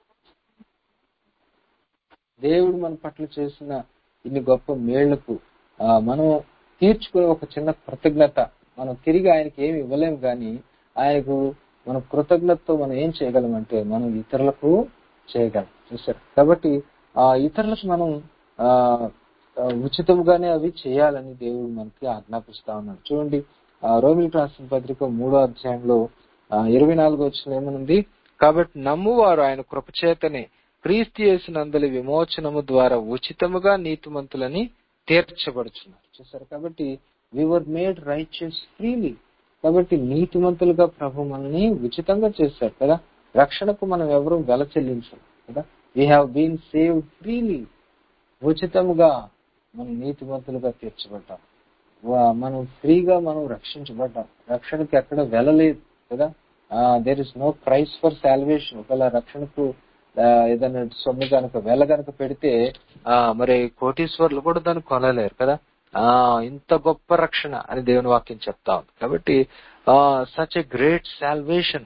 దేవుడు మన పట్ల చేసిన ఇన్ని గొప్ప మేళ్లకు ఆ, మనం తీర్చుకునే ఒక చిన్న కృతజ్ఞత మనం తిరిగి ఆయనకి ఏమి ఇవ్వలేం కానీ ఆయనకు మన కృతజ్ఞతతో మనం ఏం చేయగలమంటే మనం ఇతరులకు చేయగలం చూసారు కాబట్టి ఆ ఇతరులకు మనం ఆ ఆ, ఉచితంగానే అవి చేయాలని దేవుడు మనకి ఆజ్ఞాపిస్తా ఉన్నాడు చూడండి ఆ, రోమిలకు రాసిన పత్రిక మూడో అధ్యాయంలో ఆ, ఇరవై నాలుగో వచ్చిన ఏమనుంది కాబట్టి నమ్మువారు ఆయన కృపచేతనే క్రీస్తు చేసినందలి విమోచనము ద్వారా ఉచితముగా నీతిమంతులని తీర్చబడుచున్నారు చూసారు కాబట్టి వివర్ మేడ్ రైచియస్ ఫ్రీలీ కాబట్టి నీతిమంతులుగా ప్రభు మనల్ని ఉచితంగా చేశారు కదా రక్షణకు మనం ఎవరు వెల చెల్లించాం కదా we have been save freely ఉచితముగా మనం నీతిమంతులుగా తీర్చబడ్డాం వా- మనం ఫ్రీగా మనం రక్షించబడ్డాం రక్షణకి ఎక్కడ వెళ్ళలేదు కదా there is no price for salvation ఒకవేళ రక్షణకు ఆ, ఏదైనా సొమ్ము కనుక వెళ్ళ కనుక పెడితే ఆ మరి కోటీశ్వర్లు కూడా దాన్ని కొనలేరు కదా ఆ ఇంత గొప్ప రక్షణ అని దేవుని వాక్యం చెప్తా ఉంది కాబట్టి సచ్ ఎ గ్రేట్ సాల్వేషన్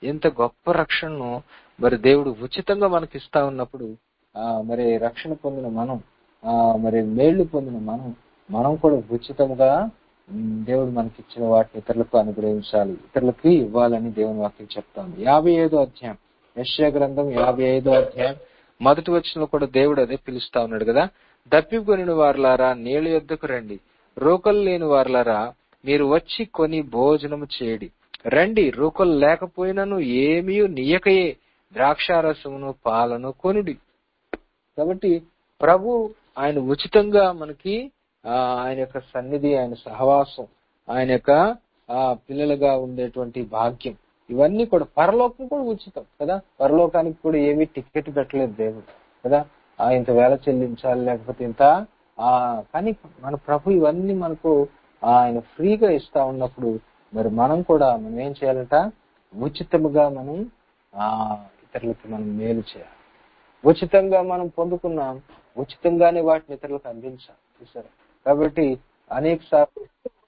ఇంత గొప్ప రక్షణను మరి దేవుడు ఉచితంగా మనకి ఇస్తా ఉన్నప్పుడు ఆ మరి రక్షణ పొందిన మనం ఆ మరి మేళ్లు పొందిన మనం మనం కూడా ఉచితంగా ఉమ్, దేవుడు మనకి ఇచ్చిన వాటిని ఇతరులకు అనుగ్రహించాలి ఇతరులకి ఇవ్వాలని దేవుని వాక్యం చెప్తాను యాభై ఐదో అధ్యాయం యశ్యా గ్రంథం యాభై ఐదో అధ్యాయం మొదటి వచ్చిన కూడా దేవుడు అదే పిలుస్తా ఉన్నాడు కదా దప్పికొనిన వారులారా నీళ్ళ యొద్దకు రండి రోకలు లేని వారులారా మీరు వచ్చి కొని భోజనము చేయడి రండి రోకలు లేకపోయినను ఏమీ నీయకయే ద్రాక్షారసమును పాలను కొనుడి కాబట్టి ప్రభు ఆయన ఉచితంగా మనకి ఆ, ఆయన యొక్క సన్నిధి ఆయన సహవాసం ఆయన యొక్క ఆ, పిల్లలుగా ఉండేటువంటి భాగ్యం ఇవన్నీ కూడా పరలోకం కూడా ఉచితం కదా పరలోకానికి కూడా ఏమీ టికెట్ పెట్టలేదు దేవుడు కదా ఆ, ఇంత వేల చెల్లించాలి లేకపోతే ఇంత ఆ కానీ మన ప్రభు ఇవన్నీ మనకు ఆయన ఫ్రీగా ఇస్తా ఉన్నప్పుడు మరి మనం కూడా మనం ఏం చేయాలంట ఉచితముగా మనం ఆ ఇతరులకి మనం మేలు చేయాలి ఉచితంగా మనం పొందుకున్నాం ఉచితంగానే వాటిని ఇతరులకు అందించాలి చూసారా కాబట్టి అనేక సార్లు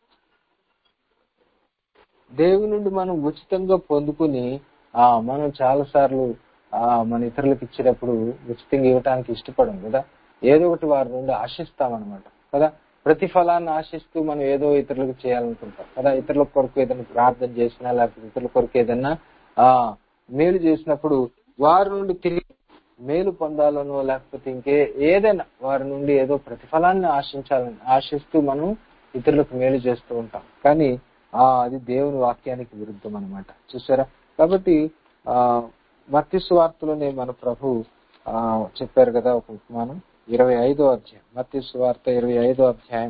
దేవుని నుండి మనం ఉచితంగా పొందుకుని ఆ మనం చాలా సార్లు ఆ మన ఇతరులకు ఇచ్చేటప్పుడు ఉచితంగా ఇవ్వటానికి ఇష్టపడం కదా ఏదో ఒకటి వారి నుండి ఆశిస్తాం అనమాట కదా ప్రతిఫలాన్ని ఆశిస్తూ మనం ఏదో ఇతరులకు చేయాలనుకుంటాం కదా ఇతరుల కొరకు ఏదైనా ప్రార్థన చేసినా లేకపోతే ఇతరుల కొరకు ఏదైనా ఆ మేలు చేసినప్పుడు వారి నుండి తిరిగి మేలు పొందాలనో లేకపోతే ఇంకే ఏదైనా వారి నుండి ఏదో ప్రతిఫలాన్ని ఆశించాలని ఆశిస్తూ మనం ఇతరులకు మేలు చేస్తూ ఉంటాం కానీ ఆ అది దేవుని వాక్యానికి విరుద్ధం అనమాట చూసారా కాబట్టి ఆ మత్తి సువార్తలోనే మన ప్రభు ఆ చెప్పారు కదా ఒక ఉపమానం ఇరవై ఐదో అధ్యాయం మత్తి సువార్త ఇరవై ఐదో అధ్యాయం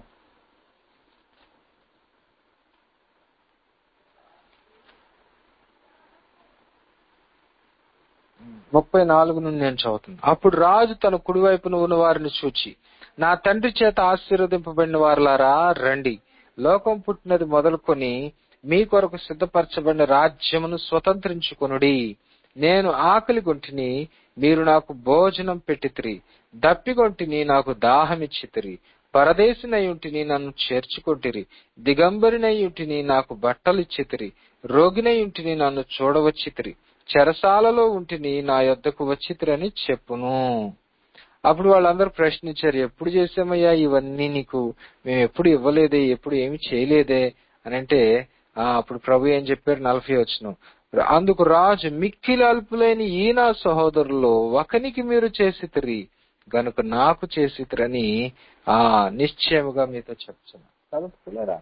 ముప్పై నాలుగు నుండి నేను చదువుతుంది అప్పుడు రాజు తన కుడివైపున ఉన్న వారిని చూచి నా తండ్రి చేత ఆశీర్వదింపబడిన వారులారా రండి లోకం పుట్టినది మొదలుకొని మీ కొరకు సిద్ధపరచబడిన రాజ్యమును స్వతంత్రించుకొనుడి నేను ఆకలి గొంటిని మీరు నాకు భోజనం పెట్టితిరి దప్పిగొంటిని నాకు దాహమిచ్చితిరి పరదేశినయుంటిని నన్ను చేర్చుకొంటిరి దిగంబరినయుంటిని నాకు బట్టలిచ్చితిరి రోగినయుంటిని నన్ను చూడవచ్చితిరి చెరసాలలో ఉంటిని నా యొద్దకు వచ్చితిరని చెప్పును అప్పుడు వాళ్ళందరూ ప్రశ్నించారు ఎప్పుడు చేసామయ్యా ఇవన్నీ నీకు మేము ఎప్పుడు ఇవ్వలేదే ఎప్పుడు ఏమి చేయలేదే అని అంటే ఆ, అప్పుడు ప్రభు ఏం చెప్పారు నలభై వచ్చును అందుకు రాజు మిక్కిలి అల్పులైన ఈ నా సహోదరులు ఒకనికి మీరు చేసితిరి గనుక నాకు చేసితిరని ఆ నిశ్చయముగా మీతో చెప్తున్నా కాబట్టి పిల్లరా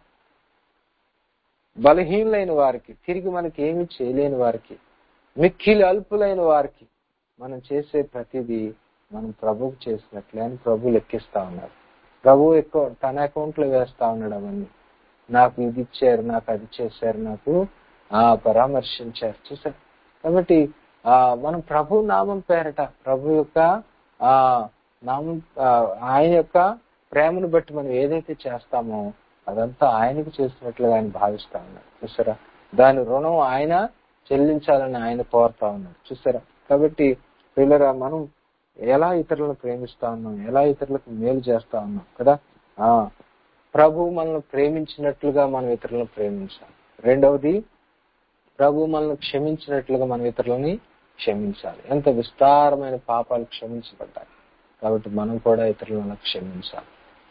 బలహీనులైన వారికి తిరిగి మనకి ఏమి చేయలేని వారికి మిక్కిలి అల్పులైన వారికి మనం చేసే ప్రతిదీ మనం ప్రభుకు చేసినట్లే అని ప్రభు లెక్కిస్తా ఉన్నారు ప్రభు ఎక్కువ తన అకౌంట్ లో వేస్తా ఉన్నాడు అవన్నీ నాకు ఇది ఇచ్చారు నాకు అది చేశారు నాకు ఆ పరామర్శించారు చూసారు కాబట్టి ఆ మనం ప్రభు నామం పేరట ప్రభు యొక్క ఆ నామం ఆ, ఆయన యొక్క ప్రేమను బట్టి మనం ఏదైతే చేస్తామో అదంతా ఆయనకు చేసినట్లుగా ఆయన భావిస్తా ఉన్నాడు చూసారా దాని రుణం ఆయన చెల్లించాలని ఆయన కోరుతా ఉన్నాడు చూసారా కాబట్టి పిల్లరా మనం ఎలా ఇతరులను ప్రేమిస్తా ఉన్నాం ఎలా ఇతరులకు మేలు చేస్తా ఉన్నాం కదా ఆ ప్రభు మనల్ని ప్రేమించినట్లుగా మనం ఇతరులను ప్రేమించాలి రెండవది ప్రభు మనల్ని క్షమించినట్లుగా మనం ఇతరులని క్షమించాలి ఎంత విస్తారమైన పాపాలు క్షమించబడ్డాయి కాబట్టి మనం కూడా ఇతరులను క్షమించాలి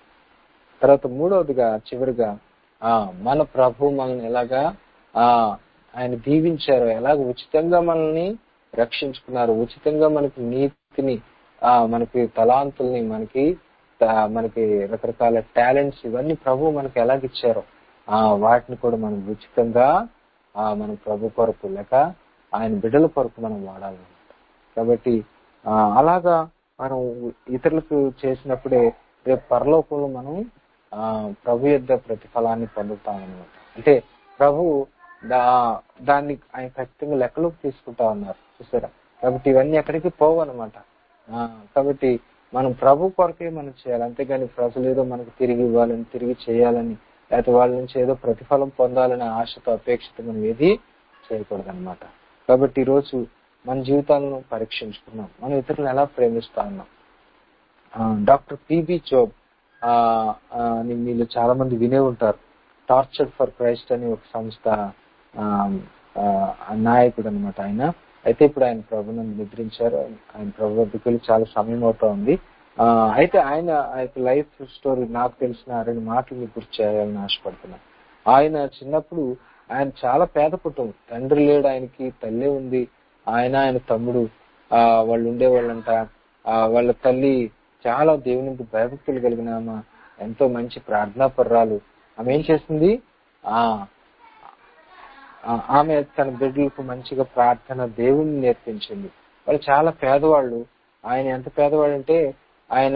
తర్వాత మూడవదిగా చివరిగా ఆ మన ప్రభు మనల్ని ఎలాగా ఆ ఆయన దీవించారు ఎలాగ ఉచితంగా మనల్ని రక్షించుకున్నారు ఉచితంగా మనకి నీతిని ఆ మనకి తలాంతుల్ని మనకి త- మనకి రకరకాల టాలెంట్స్ ఇవన్నీ ప్రభు మనకి ఎలాగిచ్చారో ఆ వాటిని కూడా మనం ఉచితంగా ఆ మన ప్రభు కొరకు లేక ఆయన బిడ్డల కొరకు మనం వాడాలన్నమాట కాబట్టి ఆ అలాగా మనం ఇతరులకు చేసినప్పుడే రేపు పరలోకంలో మనం ఆ ప్రభు యొక్క ప్రతిఫలాన్ని పొందుతాం అనమాట అంటే ప్రభు దా దాన్ని ఆయన ఖచ్చితంగా లెక్కలోకి తీసుకుంటా ఉన్నారు చూసారా కాబట్టి ఇవన్నీ ఎక్కడికి పోవు అనమాట కాబట్టి మనం ప్రభు కొరకే మనం చేయాలి అంతేగాని ప్రజలు ఏదో మనకు తిరిగి ఇవ్వాలని తిరిగి చేయాలని లేకపోతే వాళ్ళ నుంచి ఏదో ప్రతిఫలం పొందాలనే ఆశతో అపేక్షతో మనం ఏది చేయకూడదు అనమాట కాబట్టి ఈరోజు మన జీవితాలను పరీక్షించుకున్నాం మనం ఇతరులను ఎలా ప్రేమిస్తా ఉన్నాం డాక్టర్ పిబి జోబ్ ఆ, ఆ, అని మీరు చాలా మంది వినే ఉంటారు టార్చర్డ్ ఫర్ క్రైస్ట్ అని ఒక సంస్థ ఆ, ఆ, ఆ నాయకుడు అనమాట ఆయన అయితే ఇప్పుడు ఆయన ప్రభుని నిద్రించారు ఆయన ప్రభు వద్దకు వెళ్ళి చాలా సమయం అవుతా ఉంది ఆ, అయితే ఆయన ఆయన లైఫ్ స్టోరీ నాకు తెలిసిన ఆ రెండు మాటలు మీకు గుర్తు చేయాలని ఆశపడుతున్నాను ఆయన చిన్నప్పుడు ఆయన చాలా పేద కుటుంబం తండ్రి లేడు ఆయనకి తల్లి ఉంది ఆయన ఆయన తమ్ముడు ఆ వాళ్ళు ఉండేవాళ్ళంట ఆ వాళ్ళ తల్లి చాలా దేవునికి భయభక్తులు కలిగిన ఆమె ఎంతో మంచి ప్రార్థనా పర్రాలు ఆమె ఏం చేసింది ఆ ఆ, ఆమె తన బిడ్డలకు మంచిగా ప్రార్థన దేవుణ్ణి నేర్పించింది వాళ్ళు చాలా పేదవాళ్ళు ఆయన ఎంత పేదవాడు అంటే ఆయన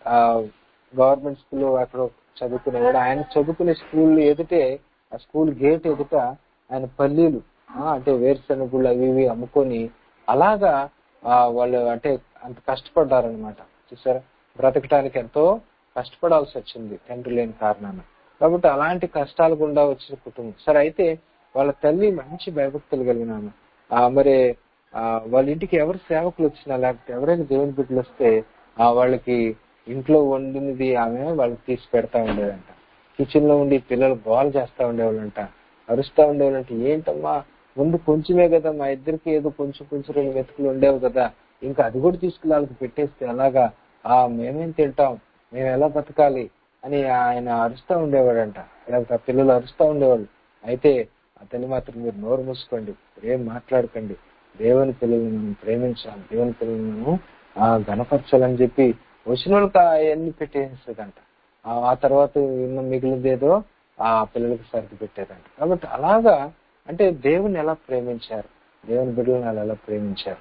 గవర్నమెంట్ స్కూల్ అక్కడ చదువుకునేవాడు ఆయన చదువుకునే స్కూల్ ఎదుటే ఆ స్కూల్ గేట్ ఎదుట ఆయన పల్లీలు ఆ, అంటే వేరుశనగుళ్ళు అవి ఇవి అమ్ముకొని అలాగా ఆ, వాళ్ళు అంటే అంత కష్టపడ్డారనమాట చూసారా బ్రతకటానికి ఎంతో కష్టపడాల్సి వచ్చింది తండ్రి లేని కారణాన కాబట్టి అలాంటి కష్టాలు గుండా వచ్చిన కుటుంబం సరే అయితే వాళ్ళ తల్లి మంచి భయభక్తులు కలిగిన ఆమె. ఆ మరి ఆ వాళ్ళ ఇంటికి ఎవరు సేవకులు వచ్చినా లేకపోతే ఎవరైనా దేవుని బిడ్డలు వస్తే ఆ వాళ్ళకి ఇంట్లో వండినది ఆమె వాళ్ళకి తీసి పెడతా ఉండేదంట కిచెన్ లో ఉండి పిల్లలు గోల్ చేస్తా ఉండేవాళ్ళంట అరుస్తా ఉండేవాళ్ళంట ఏంటమ్మా ముందు కొంచెమే కదా మా ఇద్దరికి ఏదో కొంచెం కొంచెం రెండు మెతుకులు ఉండేవి కదా ఇంకా అది కూడా తీసుకుని వాళ్ళకి పెట్టేస్తే అలాగా ఆ మేమేం తింటాం మేము ఎలా బతకాలి అని ఆయన అరుస్తా ఉండేవాడంట లేకపోతే ఆ పిల్లలు అరుస్తా ఉండేవాళ్ళు అయితే అతన్ని మాత్రం మీరు నోరు మూసుకోండి ఏం మాట్లాడకండి దేవుని పిల్లల్ని మనం ప్రేమించాలి దేవుని పిల్లల్ని మనం ఆ గణపరచాలని చెప్పి వచ్చిన వాళ్ళకి అవన్నీ పెట్టేసేదంట ఆ ఆ తర్వాత ఉన్న మిగిలిందేదో ఆ పిల్లలకి సర్ది పెట్టేదంట కాబట్టి అలాగా అంటే దేవుని ఎలా ప్రేమించారు దేవుని బిడ్డలను వాళ్ళు ఎలా ప్రేమించారు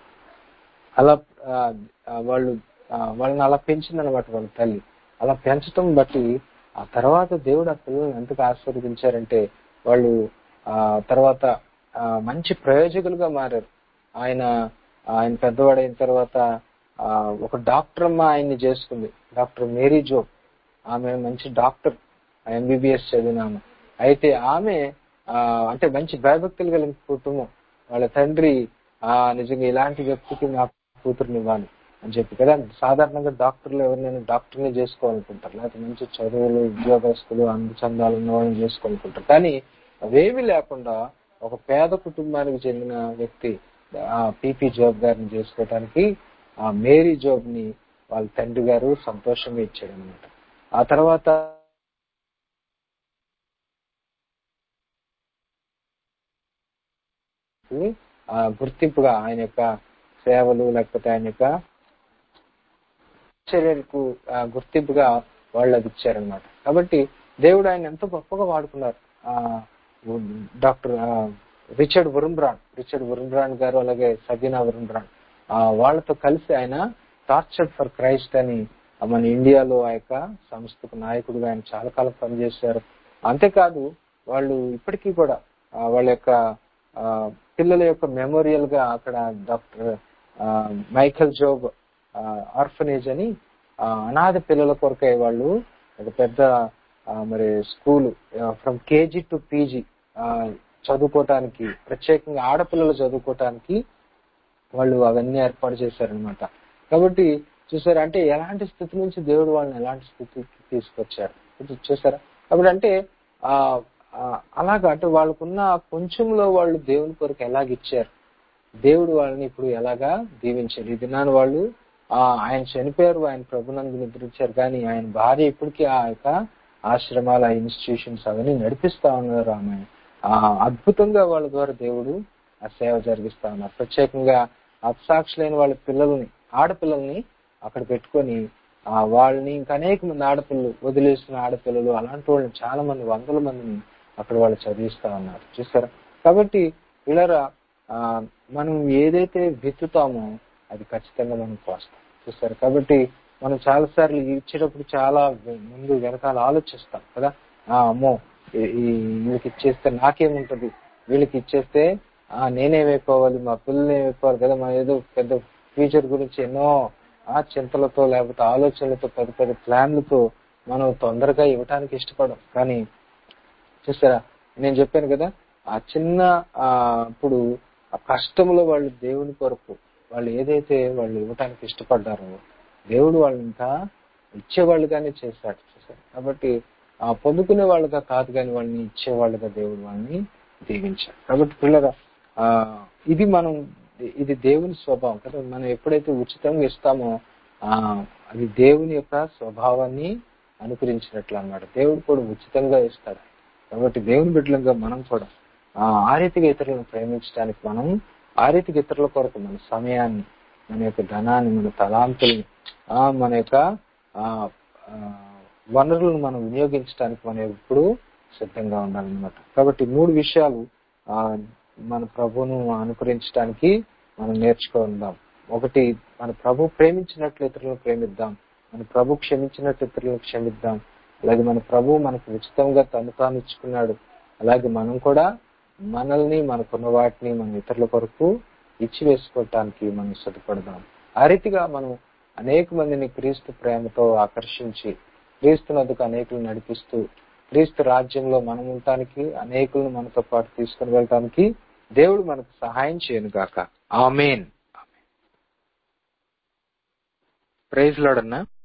అలా ఆ, ఆ, వాళ్ళు ఆ, వాళ్ళని అలా పెంచిందనమాట వాళ్ళ తల్లి అలా పెంచటం బట్టి ఆ తర్వాత దేవుడు ఆ పిల్లల్ని ఎంతగా ఆశీర్వదించారంటే వాళ్ళు ఆ తర్వాత ఆ, మంచి ప్రయోజకులుగా మారారు ఆయన ఆయన పెద్దవాడైన తర్వాత ఆ, ఒక డాక్టర్ అమ్మ ఆయన్ని చేసుకుంది డాక్టర్ మేరీ జోబ్ ఆమె మంచి డాక్టర్ ఎంబీబీఎస్ చదివిన ఆమె అయితే ఆమె ఆ, అంటే మంచి భయభక్తులు కలిగిన కుటుంబం వాళ్ళ తండ్రి ఆ నిజంగా ఇలాంటి వ్యక్తికి నా కూతురుని ఇవ్వాలి అని చెప్పి కదా సాధారణంగా డాక్టర్లు ఎవరినైనా డాక్టర్ని చేసుకోవాలనుకుంటారు లేకపోతే మంచి చదువులు ఉద్యోగస్తులు అందు చందాలు ఉన్న వాళ్ళని చేసుకోవాలనుకుంటారు కానీ అవేవి లేకుండా ఒక పేద కుటుంబానికి చెందిన వ్యక్తి ఆ పిపి జాబ్ గారిని చేసుకోవడానికి ఆ మేరీ జాబ్ ని వాళ్ళ తండ్రి గారు సంతోషంగా ఇచ్చాడు అనమాట ఆ తర్వాత ఆ గుర్తింపుగా ఆయన యొక్క సేవలు లేకపోతే ఆయన యొక్క చర్యలకు ఆ, గుర్తింపుగా వాళ్ళు అది ఇచ్చారనమాట కాబట్టి దేవుడు ఆయన ఎంతో గొప్పగా వాడుకున్నారు ఆ డాక్టర్ ఆ, రిచర్డ్ వరుణ్బ్రాన్ రిచర్డ్ వరుణ్బ్రాన్ గారు అలాగే సబీనా వరుణ్బ్రాన్ ఆ, వాళ్ళతో కలిసి ఆయన టార్చర్డ్ ఫర్ క్రైస్ట్ అని ఆ, మన ఇండియాలో ఆ యొక్క సంస్థకు నాయకుడిగా ఆయన చాలా కాలం పనిచేశారు అంతేకాదు వాళ్ళు ఇప్పటికీ కూడా ఆ, వాళ్ళ యొక్క ఆ, పిల్లల యొక్క మెమోరియల్ గా అక్కడ డాక్టర్ ఆ, మైఖల్ జోబ్ ఆర్ఫనేజ్ అని ఆ, అనాథ పిల్లల కొరకై వాళ్ళు ఒక పెద్ద ఆ, మరి school from KG to PG చదువుకోవటానికి ప్రత్యేకంగా ఆడపిల్లలు చదువుకోవటానికి వాళ్ళు అవన్నీ ఏర్పాటు చేశారనమాట కాబట్టి చూసారా అంటే ఎలాంటి స్థితి నుంచి దేవుడు వాళ్ళని ఎలాంటి స్థితికి తీసుకొచ్చారు ఇది చూసారా కాబట్టి అంటే ఆ ఆ, అలాగా అంటే వాళ్ళకున్న కొంచెంలో వాళ్ళు దేవుని కొరకు ఎలాగిచ్చారు దేవుడు వాళ్ళని ఇప్పుడు ఎలాగా దీవించారు ఈ దినాన్ని వాళ్ళు ఆ ఆయన చనిపోయారు ఆయన ప్రభునందు నిద్రించారు కానీ ఆయన భార్య ఇప్పటికీ ఆ యొక్క ఆశ్రమాల ఇన్స్టిట్యూషన్స్ అవన్నీ నడిపిస్తా ఉన్నారు ఆమె ఆ అద్భుతంగా వాళ్ళ ద్వారా దేవుడు ఆ సేవ జరిగిస్తా ఉన్నారు ప్రత్యేకంగా అప్సాక్షులైన వాళ్ళ పిల్లల్ని ఆడపిల్లల్ని అక్కడ పెట్టుకొని ఆ వాళ్ళని ఇంకా అనేక మంది ఆడపిల్లలు వదిలేసిన ఆడపిల్లలు అలాంటి వాళ్ళని చాలా మంది వందల మందిని అక్కడ వాళ్ళు చదివిస్తా ఉన్నారు చూసారా కాబట్టి వీళ్ళరా ఆ మనం ఏదైతే విత్తుతామో అది ఖచ్చితంగా మనం కోస్తాం చూసారు కాబట్టి మనం చాలా సార్లు ఇచ్చేటప్పుడు చాలా ముందు వెనకాల ఆలోచిస్తాం కదా ఆ అమ్మో ఈ- ఈ వీళ్ళకి ఇచ్చేస్తే నాకేముంటది వీళ్ళకి ఇచ్చేస్తే ఆ నేనేమైపోవాలి మా పిల్లలు ఏమైపోవాలి కదా మనం ఏదో పెద్ద ఫ్యూచర్ గురించి ఎన్నో ఆ చింతలతో లేకపోతే ఆలోచనలతో పెద్ద పెద్ద ప్లాన్లతో మనం తొందరగా ఇవ్వటానికి ఇష్టపడం కానీ చూసారా నేను చెప్పాను కదా ఆ చిన్న ఆ ఇప్పుడు ఆ కష్టంలో వాళ్ళు దేవుని కొరకు వాళ్ళు ఏదైతే వాళ్ళు ఇవ్వటానికి ఇష్టపడ్డారో దేవుడు వాళ్ళు ఇంకా ఇచ్చేవాళ్ళుగానే చేశాడు చూసారు కాబట్టి ఆ పొందుకునే వాళ్ళుగా కాదు కానీ వాళ్ళని ఇచ్చేవాళ్ళుగా దేవుడు వాళ్ళని దీవించాడు కాబట్టి పిల్లగా ఆ ఇది మనం ఇది దేవుని స్వభావం కదా మనం ఎప్పుడైతే ఉచితంగా ఇస్తామో ఆ అది దేవుని యొక్క స్వభావాన్ని అనుకరించినట్లు అన్నమాట దేవుడు కూడా ఉచితంగా ఇస్తాడు కాబట్టి దేవుని బిడ్డలంగా మనం కూడా ఆ ఆ రీతిగా ఇతరులను ప్రేమించడానికి మనం ఆ రీతిగా ఇతరుల కొరకు మన సమయాన్ని మన యొక్క ధనాన్ని మన తలాంతుల్ని ఆ మన యొక్క ఆ ఆ, వనరులను మనం వినియోగించడానికి మనం ఎప్పుడు సిద్ధంగా ఉండాలన్నమాట కాబట్టి ఈ మూడు విషయాలు ఆ మన ప్రభువును అనుకరించడానికి మనం నేర్చుకుందాం ఒకటి మన ప్రభు ప్రేమించినట్లు ఇతరులను ప్రేమిద్దాం మన ప్రభు క్షమించినట్లు ఇతరులను క్షమిద్దాం అలాగే మన ప్రభు మనకు ఉచితంగా తను తాను ఇచ్చుకున్నాడు అలాగే మనం కూడా మనల్ని మనకున్న వాటిని మన ఇతరుల కొరకు ఇచ్చి వేసుకోవటానికి మనం సిద్ధపడదాం ఆ రీతిగా మనం అనేక మందిని క్రీస్తు ప్రేమతో ఆకర్షించి క్రీస్తు నదుకు అనేకులు నడిపిస్తూ క్రీస్తు రాజ్యంలో మనం ఉండటానికి అనేకులను మనతో పాటు తీసుకుని వెళ్ళటానికి దేవుడు మనకు సహాయం చేయను గాక ఆమెన్ ప్రైజ్ లాడన్నా